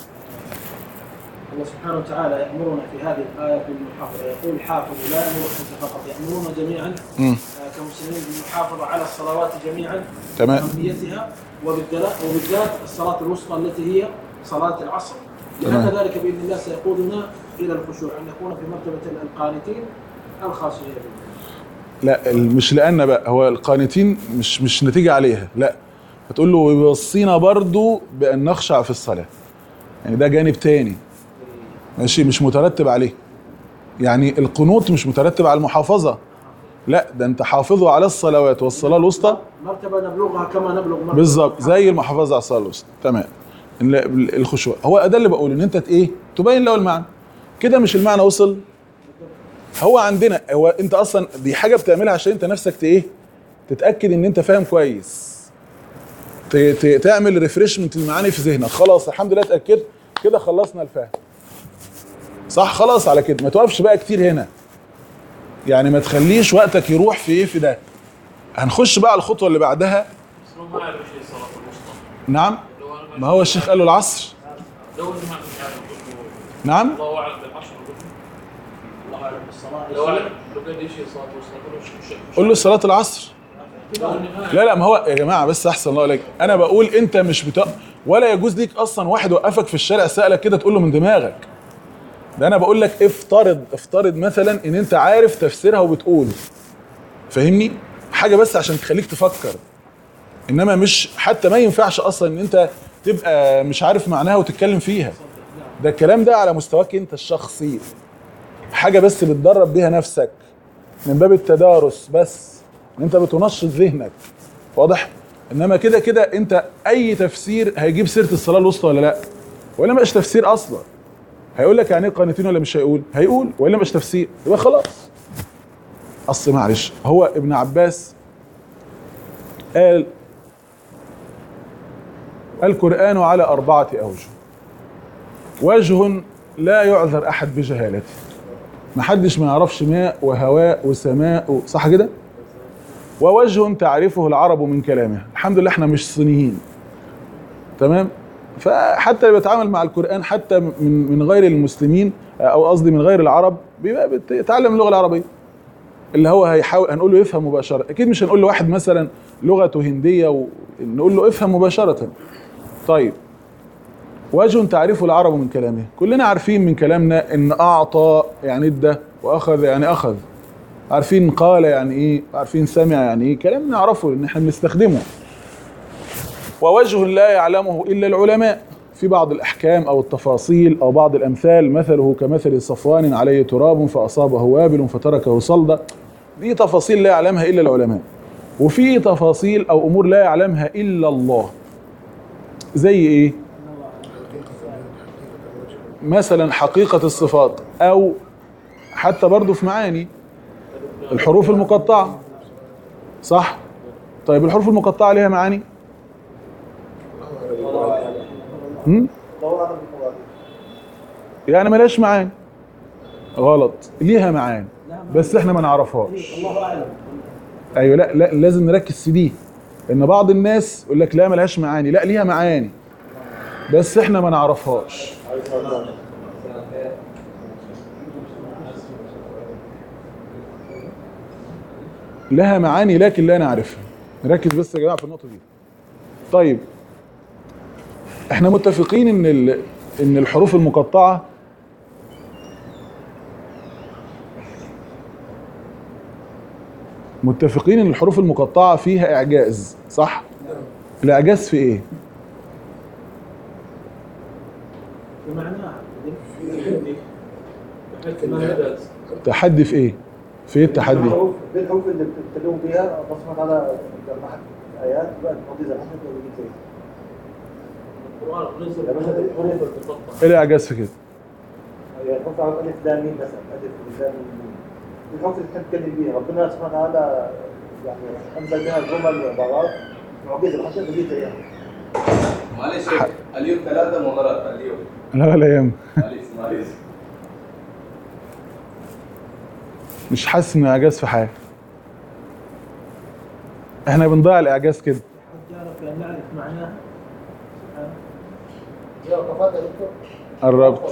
الله سبحانه وتعالى يأمرنا في هذه الآية بالمحافظة يقول حافظوا لا يأمر الخمسة فقط يأمرنا جميعا امم آه، كمسلمين بالمحافظة على الصلوات جميعا تمام أهميتها وبالذات وبالذات الصلاة الوسطى التي هي صلاة العصر لأن تمام. ذلك بإذن الله سيقودنا إلى الخشوع أن نكون في مرتبة القانتين الخاشعين بالله لا ال- مش لان بقى هو القانتين مش مش نتيجه عليها لا هتقول له ويوصينا برضو بان نخشع في الصلاه يعني ده جانب تاني ماشي مش مترتب عليه يعني القنوط مش مترتب على المحافظه لا ده انت حافظوا على الصلوات والصلاه الوسطى مرتبة نبلغها كما نبلغ مرتبة بالظبط زي المحافظه على الصلاه الوسطى تمام ال- الخشوع هو ده اللي بقوله ان انت ت- ايه تبين له المعنى كده مش المعنى وصل هو عندنا هو انت اصلا دي حاجه بتعملها عشان انت نفسك ت- ايه تتاكد ان انت فاهم كويس ت- ت- تعمل ريفرشمنت المعاني في ذهنك خلاص الحمد لله اتاكدت كده خلصنا الفهم صح خلاص على كده ما توقفش بقى كتير هنا يعني ما تخليش وقتك يروح في ايه في ده هنخش بقى على الخطوه اللي بعدها بس هو ما يعرف شيء صلاة الوسطى نعم لو انا ما هو الشيخ قال له العصر لو انا ما مش عارف أقول له نعم الله اعلم بالعشر أقول له الله أعلم بالصلاة لو اعلم لو قال لي شيء صلاة الوسطى أقول له مش- مش مش- قول له صلاه العصر لو إني ما لا لا ما هو يا جماعه بس احسن الله عليك انا بقول انت مش بتا... ولا يجوز ليك اصلا واحد وقفك في الشارع سالك كده تقول له من دماغك ده انا بقول لك افترض افترض مثلا ان انت عارف تفسيرها وبتقوله فاهمني حاجه بس عشان تخليك تفكر انما مش حتى ما ينفعش اصلا ان انت تبقى مش عارف معناها وتتكلم فيها ده الكلام ده على مستواك انت الشخصي حاجه بس بتدرب بيها نفسك من باب التدارس بس ان انت بتنشط ذهنك واضح انما كده كده انت اي تفسير هيجيب سيره الصلاه الوسطى ولا لا ولا مش تفسير اصلا هيقول لك يعني ايه قانتين ولا مش هيقول هيقول ولا مش تفسير يبقى خلاص اصل معلش هو ابن عباس قال القرآن على أربعة أوجه وجه لا يعذر أحد بجهالته محدش ما يعرفش ماء وهواء وسماء و- صح كده ووجه تعرفه العرب من كلامه الحمد لله احنا مش صينيين تمام فحتى اللي بيتعامل مع القرآن حتى من من غير المسلمين أو قصدي من غير العرب بيبقى بيتعلم اللغة العربية اللي هو هيحاول هنقول له يفهم مباشرة أكيد مش هنقول لواحد مثلا لغته هندية ونقول له افهم مباشرة طيب وجه تعرفه العرب من كلامه كلنا عارفين من كلامنا ان اعطى يعني ادى واخذ يعني اخذ عارفين قال يعني ايه عارفين سمع يعني ايه كلام نعرفه ان احنا بنستخدمه ووجه لا يعلمه الا العلماء في بعض الاحكام او التفاصيل او بعض الامثال مثله كمثل صفوان عليه تراب فاصابه وابل فتركه صلدا دي تفاصيل لا يعلمها الا العلماء وفي تفاصيل او امور لا يعلمها الا الله زي ايه مثلا حقيقة الصفات او حتى برضو في معاني الحروف المقطعة صح طيب الحروف المقطعة ليها معاني هم؟ الله اعلم بالمراد يعني ملهاش معاني غلط ليها معاني بس احنا ما نعرفهاش الله اعلم ايوه لا لا لازم نركز في دي ان بعض الناس يقول لك لا ملهاش معاني لا ليها معاني بس احنا ما نعرفهاش لها معاني لكن لا نعرفها نركز بس يا جماعه في النقطه دي طيب احنا متفقين ان ال- ان الحروف المقطعه متفقين ان الحروف المقطعه فيها اعجاز صح الاعجاز في ايه بمعناها بحيث ما ندرس تحدي في ايه في ايه التحدي الحروف دي الحروف اللي بتتكلموا بيها الله سبحانه وتعالى جمعت ايات بقت معجزه محمد ولا زي القرآن نزل يا باشا دي حروف تتقطع ايه الاعجاز في كده يعني الحروف تعرف الف لام ميم مثلا الف لام ميم دي الحروف اللي احنا بنتكلم بيها ربنا سبحانه وتعالى يعني انزل بها جمل وعبارات معجزه محدش يقدر يجي زيها معلش اليوم ثلاثة مغرات اليوم لا لا يهم معلش معلش مش حاسس ان اعجاز في حاجه احنا بنضيع الاعجاز كده حد يعرف ان نعرف معناها سبحانه زي وقفات يا دكتور قربت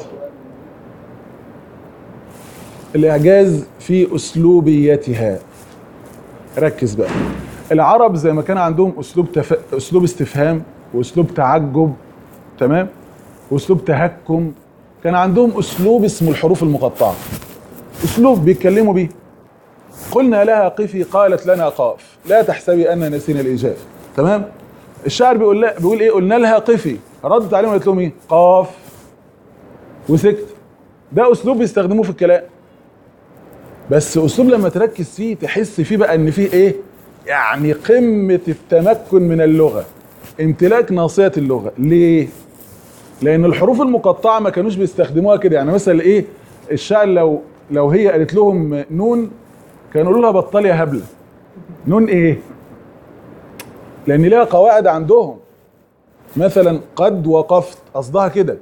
الاعجاز في اسلوبيتها ركز بقى العرب زي ما كان عندهم اسلوب تف... اسلوب استفهام واسلوب تعجب تمام واسلوب تهكم كان عندهم اسلوب اسمه الحروف المقطعه اسلوب بيتكلموا بيه قلنا لها قفي قالت لنا قاف لا تحسبي ان نسينا الاجابه تمام الشاعر بيقول لا بيقول ايه قلنا لها قفي ردت عليهم قالت لهم ايه قاف وسكت ده اسلوب بيستخدموه في الكلام بس اسلوب لما تركز فيه تحس فيه بقى ان فيه ايه يعني قمه التمكن من اللغه امتلاك ناصيه اللغه ليه لان الحروف المقطعه ما كانوش بيستخدموها كده يعني مثلا ايه الشاعر لو لو هي قالت لهم نون كانوا يقولوا لها بطل يا هبله نون ايه لان ليها قواعد عندهم مثلا قد وقفت قصدها كده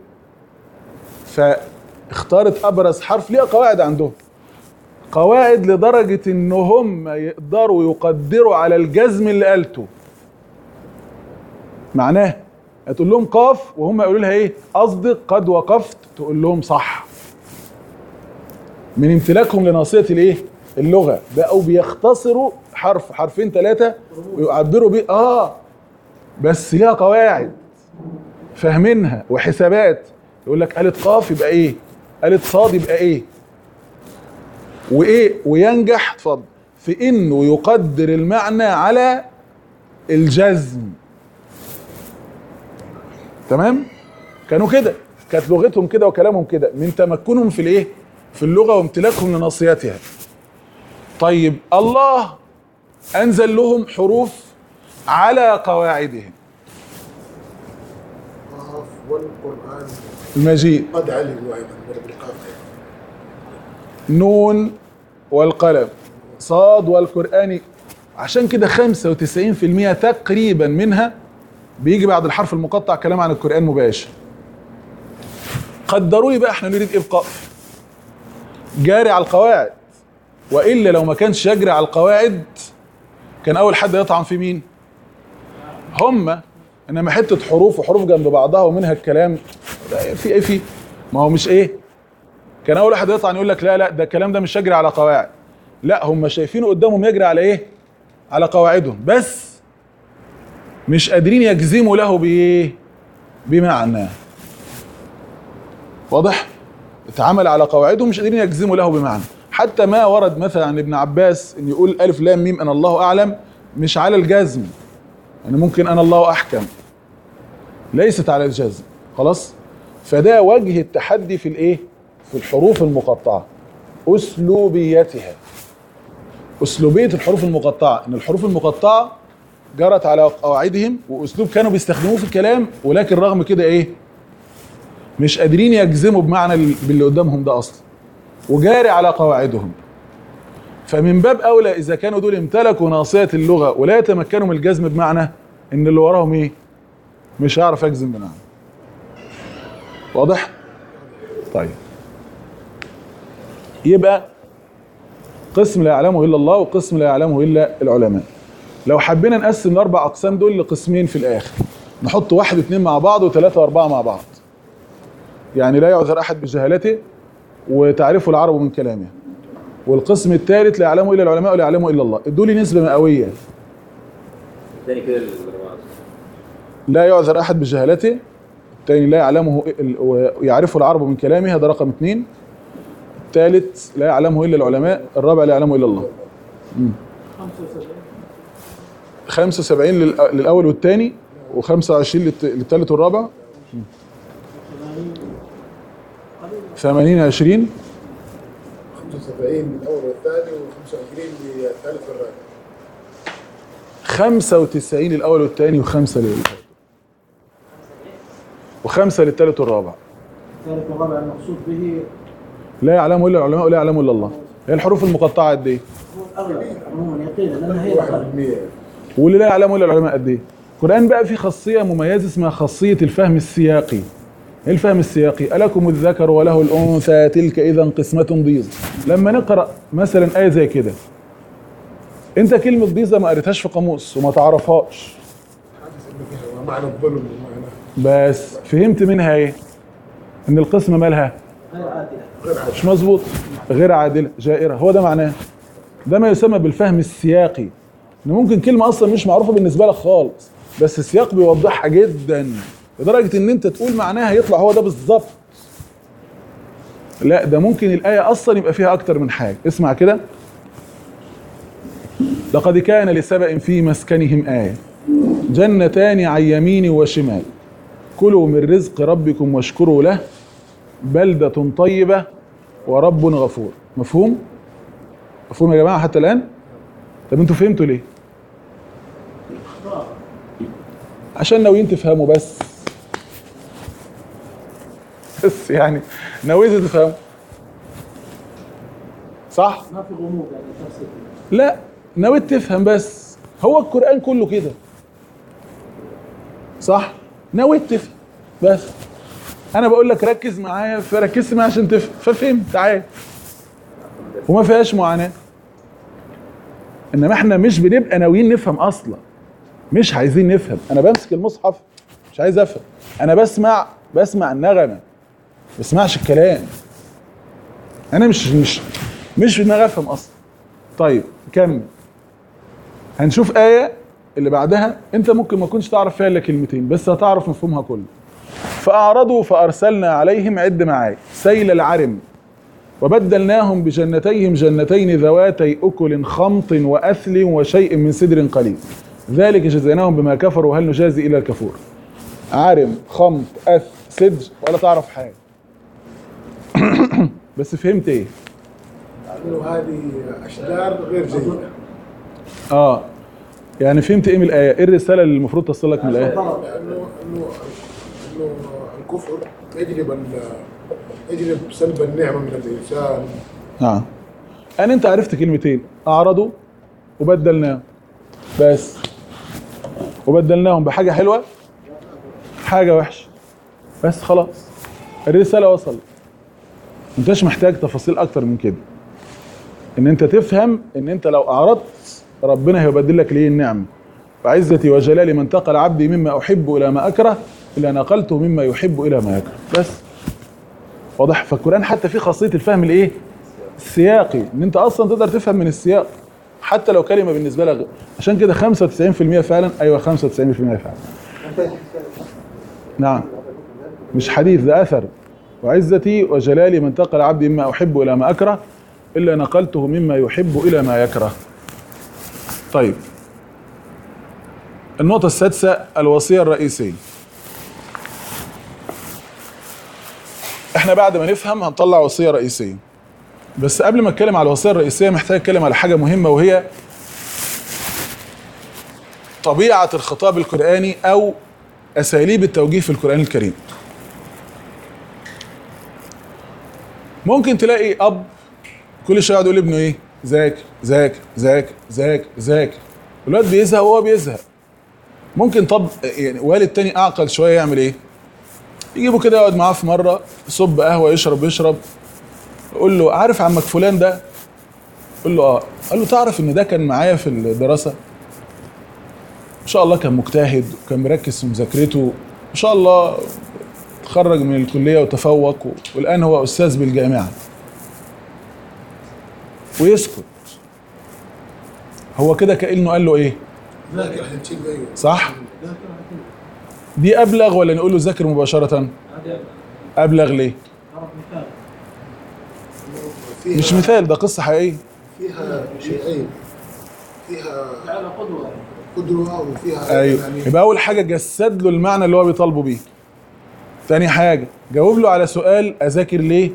فاختارت ابرز حرف ليها قواعد عندهم قواعد لدرجة ان هم يقدروا يقدروا على الجزم اللي قالته معناه هتقول لهم قاف وهم يقولوا لها ايه قصدك قد وقفت تقول لهم صح من امتلاكهم لناصية الايه اللغة بقوا بيختصروا حرف حرفين ثلاثة ويعبروا بيه اه بس ليها قواعد فاهمينها وحسابات يقول لك قالت قاف يبقى ايه قالت صاد يبقى ايه وايه وينجح اتفضل في انه يقدر المعنى على الجزم تمام كانوا كده كانت لغتهم كده وكلامهم كده من تمكنهم في الايه في اللغه وامتلاكهم لناصيتها طيب الله انزل لهم حروف على قواعدهم قاف والقرآن المجيد قد علموا أيضا بالقاف نون والقلم صاد والقرآن عشان كده 95% تقريبا منها بيجي بعد الحرف المقطع كلام عن القرآن مباشر قدروا لي بقى احنا نريد ابقاء جاري على القواعد والا لو ما كانش يجري على القواعد كان اول حد يطعن في مين هم انما حته حروف وحروف جنب بعضها ومنها الكلام ده في ايه في ما هو مش ايه كان اول واحد يطعن يقول لك لا لا ده الكلام ده مش يجري على قواعد لا هم شايفينه قدامهم يجري على ايه على قواعدهم بس مش قادرين يجزموا له بايه بمعنى واضح اتعمل على قواعدهم مش قادرين يجزموا له بمعنى حتى ما ورد مثلا عن ابن عباس ان يقول الف لام ميم انا الله اعلم مش على الجزم يعني ممكن انا الله احكم ليست على الجزم خلاص فده وجه التحدي في الايه في الحروف المقطعه اسلوبيتها اسلوبيه الحروف المقطعه ان الحروف المقطعه جرت على قواعدهم واسلوب كانوا بيستخدموه في الكلام ولكن رغم كده ايه مش قادرين يجزموا بمعنى ال- باللي قدامهم ده اصلا وجاري على قواعدهم فمن باب اولى اذا كانوا دول امتلكوا ناصيه اللغه ولا يتمكنوا من الجزم بمعنى ان اللي وراهم ايه مش هيعرف يجزم بمعنى واضح طيب يبقى قسم لا يعلمه الا الله وقسم لا يعلمه الا العلماء لو حبينا نقسم الاربع اقسام دول لقسمين في الاخر نحط واحد واثنين مع بعض وثلاثه واربعه مع بعض يعني لا يعذر احد بجهالته وتعرفه العرب من كلامه والقسم الثالث لا يعلمه الا العلماء ولا يعلمه الا الله ادوا لي نسبه مئويه تاني كده الاربعه لا يعذر احد بجهالته الثاني لا يعلمه ال- ويعرفه العرب من كلامه هذا رقم اثنين الثالث لا يعلمه الا العلماء الرابع لا يعلمه الا الله 75 75 للأ- للاول والثاني و25 للثالث والرابع 80 20 75 من الاول والثاني و25 للثالث والرابع 95 للاول والثاني وخمسه للثالث وخمسه للثالث والرابع الثالث والرابع المقصود به لا يعلمه الا العلماء ولا يعلمه الا الله هي الحروف المقطعه قد ايه هو الاغلب عموما يقينا لان هي الأقل. 1% واللي لا يعلمه الا العلماء قد ايه القران بقى فيه خاصيه مميزه اسمها خاصيه الفهم السياقي ايه الفهم السياقي الكم الذكر وله الانثى تلك اذا قسمه ضيز لما نقرا مثلا ايه زي كده انت كلمه ضيزه ما قريتهاش في قاموس وما تعرفهاش حاسس انه فيها معنى الظلم ومعنى بس فهمت منها ايه ان القسمه مالها غير عادله غير عادي مش مظبوط غير عادله جائره هو ده معناه ده ما يسمى بالفهم السياقي ان ممكن كلمه اصلا مش معروفه بالنسبه لك خالص بس السياق بيوضحها جدا لدرجه ان انت تقول معناها يطلع هو ده بالظبط لا ده ممكن الايه اصلا يبقى فيها اكتر من حاجه اسمع كده لقد كان لسبأ في مسكنهم آية جنتان عن يمين وشمال كلوا من رزق ربكم واشكروا له بلدة طيبة ورب غفور مفهوم؟ مفهوم يا جماعة حتى الآن؟ طب انتوا فهمتوا ليه؟ عشان ناويين تفهموا بس بس يعني ناويين تفهموا صح؟ ما في غموض يعني تفسير لا نويت تفهم بس هو القرآن كله كده صح نويت تفهم بس انا بقول لك ركز معايا فركزت معايا عشان تفهم ففهمت عادي وما فيهاش معاناة انما احنا مش بنبقى ناويين نفهم اصلا مش عايزين نفهم انا بمسك المصحف مش عايز افهم انا بسمع بسمع النغمة ما بسمعش الكلام انا مش مش مش في دماغي افهم اصلا طيب كمل هنشوف آية اللي بعدها انت ممكن ما تكونش تعرف فيها الا كلمتين بس هتعرف مفهومها كله فأعرضوا فأرسلنا عليهم عد معاي سيل العرم وبدلناهم بجنتيهم جنتين ذواتي أكل خمط وأثل وشيء من سدر قليل ذلك جزيناهم بما كفروا هل نجازي الا الكفور عارم خمط اث سدج ولا تعرف حاجه بس فهمت ايه انه هذه اشجار غير جيده اه يعني فهمت ايه من الايه ايه الرساله اللي المفروض تصل لك من الايه لانه انه انه الكفر يجلب ال- يجلب سلب النعمه من الانسان نعم انا انت عرفت كلمتين اعرضوا وبدلناهم بس وبدلناهم بحاجه حلوه حاجه وحشه بس خلاص الرساله وصلت انتش محتاج تفاصيل اكتر من كده ان انت تفهم ان انت لو اعرضت ربنا هيبدل لك ليه النعمه وعزتي وجلالي من انتقل عبدي مما احب الى ما اكره الا نقلته مما يحب الى ما يكره بس واضح فالقران حتى فيه خاصيه الفهم الايه السياقي ان انت اصلا تقدر تفهم من السياق حتى لو كلمه بالنسبه لك عشان كده 95% فعلا ايوه 95% فعلا نعم مش حديث ده اثر وعزتي وجلالي من انتقل عبدي مما احب الى ما اكره الا نقلته مما يحب الى ما يكره طيب النقطة السادسة الوصية الرئيسية احنا بعد ما نفهم هنطلع وصية رئيسية بس قبل ما اتكلم على الوصية الرئيسية محتاج اتكلم على حاجة مهمة وهي طبيعة الخطاب القرآني او اساليب التوجيه في القرآن الكريم ممكن تلاقي اب كل شويه يقعد يقول لابنه ايه ذاكر ذاكر ذاكر ذاكر ذاكر الواد بيزهق وهو بيزهق ممكن طب يعني والد تاني اعقل شويه يعمل ايه يجيبه كده يقعد معاه في مره يصب قهوه يشرب يشرب يقول له عارف عمك فلان ده يقول له اه قال له تعرف ان ده كان معايا في الدراسه ما شاء الله كان مجتهد وكان مركز في مذاكرته ما شاء الله تخرج من الكليه وتفوق و- والان هو استاذ بالجامعه ويسكت هو كده كانه قال له ايه ذاكر حتشيل زيه صح دي ابلغ ولا نقول له ذاكر مباشره هذا ابلغ ليه ضرب مثال فيها مش مثال ده قصه حقيقيه فيها شيئين فيها جعل قدوه قدوه وفيها ايوه يعني يبقى اول حاجه جسد له المعنى اللي هو بيطالبه بيه تاني حاجه جاوب له على سؤال اذاكر ليه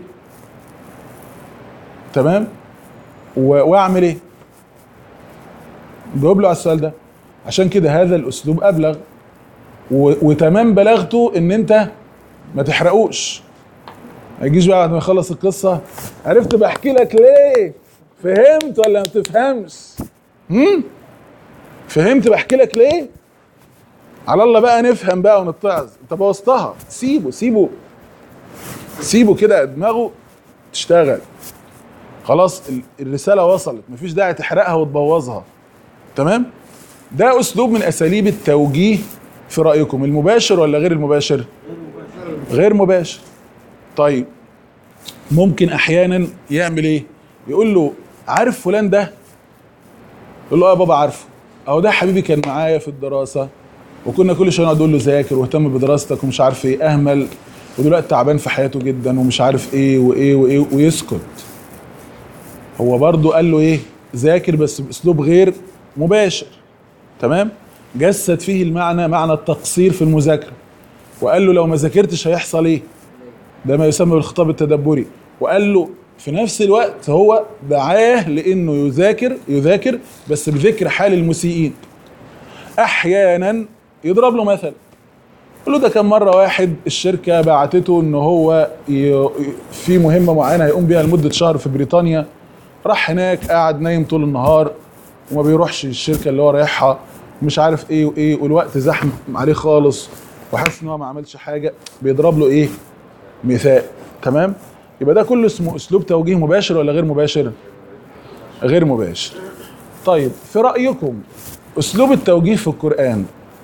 تمام و- واعمل ايه جاوب له على السؤال ده عشان كده هذا الاسلوب ابلغ و... وتمام بلاغته ان انت ما تحرقوش ما يجيش بقى بعد ما يخلص القصه عرفت بحكي لك ليه فهمت ولا ما بتفهمش هم؟ فهمت بحكي لك ليه على الله بقى نفهم بقى ونتعظ انت بوظتها سيبه سيبه سيبه كده دماغه تشتغل خلاص ال- الرساله وصلت مفيش داعي تحرقها وتبوظها تمام ده اسلوب من اساليب التوجيه في رايكم المباشر ولا غير المباشر غير مباشر طيب ممكن احيانا يعمل ايه يقول له عارف فلان ده يقول له اه يا بابا عارفه اهو ده حبيبي كان معايا في الدراسه وكنا كل شويه نقعد نقول له ذاكر واهتم بدراستك ومش عارف ايه اهمل ودلوقتي تعبان في حياته جدا ومش عارف ايه وايه وايه ويسكت هو برضو قال له ايه ذاكر بس باسلوب غير مباشر تمام جسد فيه المعنى معنى التقصير في المذاكره وقال له لو ما ذاكرتش هيحصل ايه ده ما يسمى بالخطاب التدبري وقال له في نفس الوقت هو دعاه لانه يذاكر يذاكر بس بذكر حال المسيئين احيانا يضرب له مثل يقول له ده كان مره واحد الشركه بعتته ان هو ي- في مهمه معينه هيقوم بيها لمده شهر في بريطانيا راح هناك قاعد نايم طول النهار وما بيروحش الشركه اللي هو رايحها مش عارف ايه وايه والوقت زحم عليه خالص وحاسس ان هو ما عملش حاجه بيضرب له ايه مثال تمام يبقى ده كله اسمه اسلوب توجيه مباشر ولا غير مباشر غير مباشر طيب في رايكم اسلوب التوجيه في القران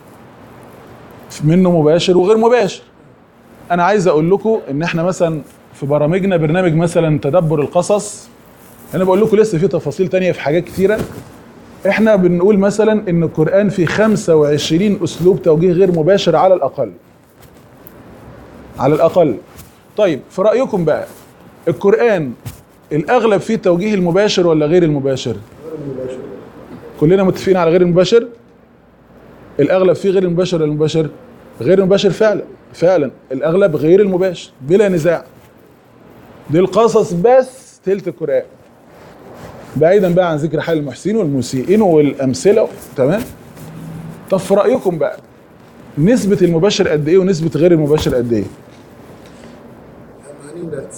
منه مباشر وغير مباشر انا عايز اقول لكم ان احنا مثلا في برامجنا برنامج مثلا تدبر القصص انا بقول لكم لسه في تفاصيل تانية في حاجات كتيره احنا بنقول مثلا ان القران فيه 25 اسلوب توجيه غير مباشر على الاقل على الاقل طيب في رايكم بقى القران الاغلب فيه التوجيه المباشر ولا غير المباشر غير مباشر كلنا متفقين على غير المباشر الاغلب فيه غير المباشر ولا المباشر غير المباشر فعلا فعلا الاغلب غير المباشر بلا نزاع دي القصص بس تلت القران بعيدا بقى عن ذكر حال المحسنين والمسيئين والامثله تمام طب في رايكم بقى نسبه المباشر قد ايه ونسبه غير المباشر قد ايه 80 80%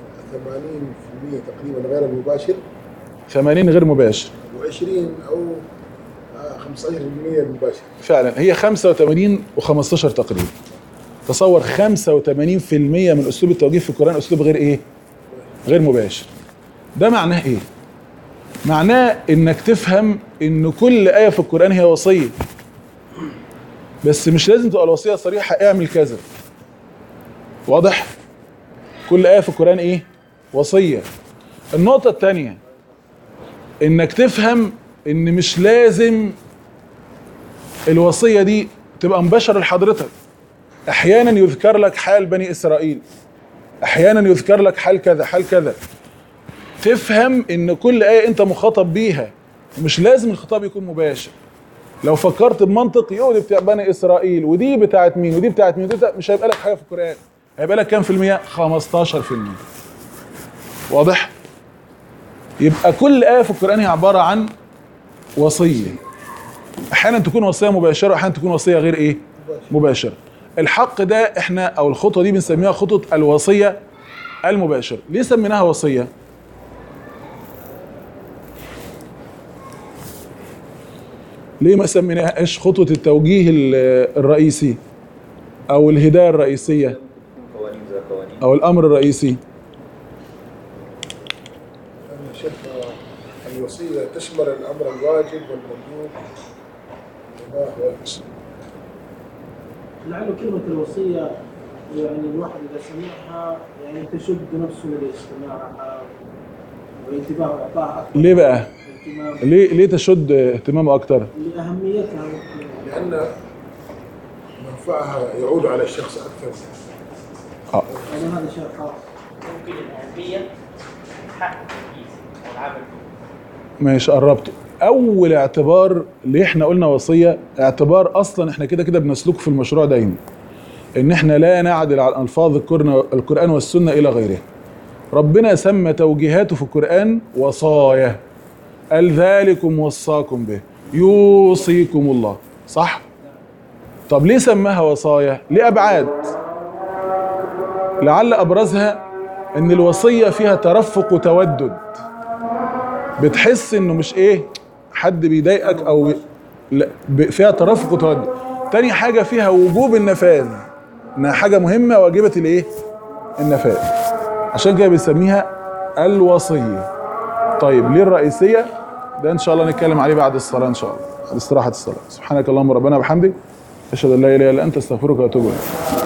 تقريبا غير المباشر 80 غير مباشر و20 او آه، 15% المباشر فعلا هي 85 و15 تقريبا تصور 85% من اسلوب التوجيه في القران اسلوب غير ايه غير مباشر ده معناه ايه معناه انك تفهم ان كل ايه في القران هي وصيه بس مش لازم تبقى الوصيه صريحه اعمل كذا واضح كل ايه في القران ايه وصيه النقطه الثانيه انك تفهم ان مش لازم الوصيه دي تبقى مباشره لحضرتك احيانا يذكر لك حال بني اسرائيل احيانا يذكر لك حال كذا حال كذا تفهم ان كل ايه انت مخاطب بيها مش لازم الخطاب يكون مباشر لو فكرت بمنطق يقول دي بتاع بني اسرائيل ودي بتاعت مين ودي بتاعت مين ودي بتاعت مش هيبقى لك حاجه في القران هيبقى لك كام في المية 15 في المية واضح يبقى كل آية في القرآن هي عبارة عن وصية أحيانا تكون وصية مباشرة وأحيانا تكون وصية غير إيه مباشرة الحق ده إحنا أو الخطوة دي بنسميها خطوة الوصية المباشرة ليه سميناها وصية ليه ما سميناهاش خطوة التوجيه ال- الرئيسي أو الهداية الرئيسية قوانين زي قوانين أو الأمر الرئيسي انا شايف آه، الوصيه تشمل الامر الواجب والمندوب والمباح وال- لعله كلمة الوصية يعني الواحد إذا سمعها يعني تشد نفسه لاستماعها وانتباه وإعطاها أكثر ليه بقى؟ اهتمام ليه ليه تشد اهتمامه أكتر؟ لأهميتها لان منفعها يعود على الشخص اكثر يعني هذا شيء خاص ممكن الأهمية حق التنفيذ والعمل ماشي قربت اول اعتبار ليه احنا قلنا وصيه اعتبار اصلا احنا كده كده بنسلكه في المشروع دايما ان احنا لا نعدل عن الفاظ القرن- القران والسنه الى غيره ربنا سمى توجيهاته في القران وصايا قال ذلكم وصاكم به يوصيكم الله صح طب ليه سماها وصايا ليه ابعاد لعل ابرزها ان الوصيه فيها ترفق وتودد بتحس انه مش ايه حد بيضايقك او لا ب- فيها ترفق وتودد تاني حاجه فيها وجوب النفاذ انها حاجه مهمه واجبه الايه النفاذ عشان كده بنسميها الوصيه طيب ليه الرئيسيه ده ان شاء الله نتكلم عليه بعد الصلاه ان شاء الله بعد استراحه الصلاه سبحانك اللهم ربنا وبحمدك اشهد ان لا اله الا انت استغفرك واتوب اليك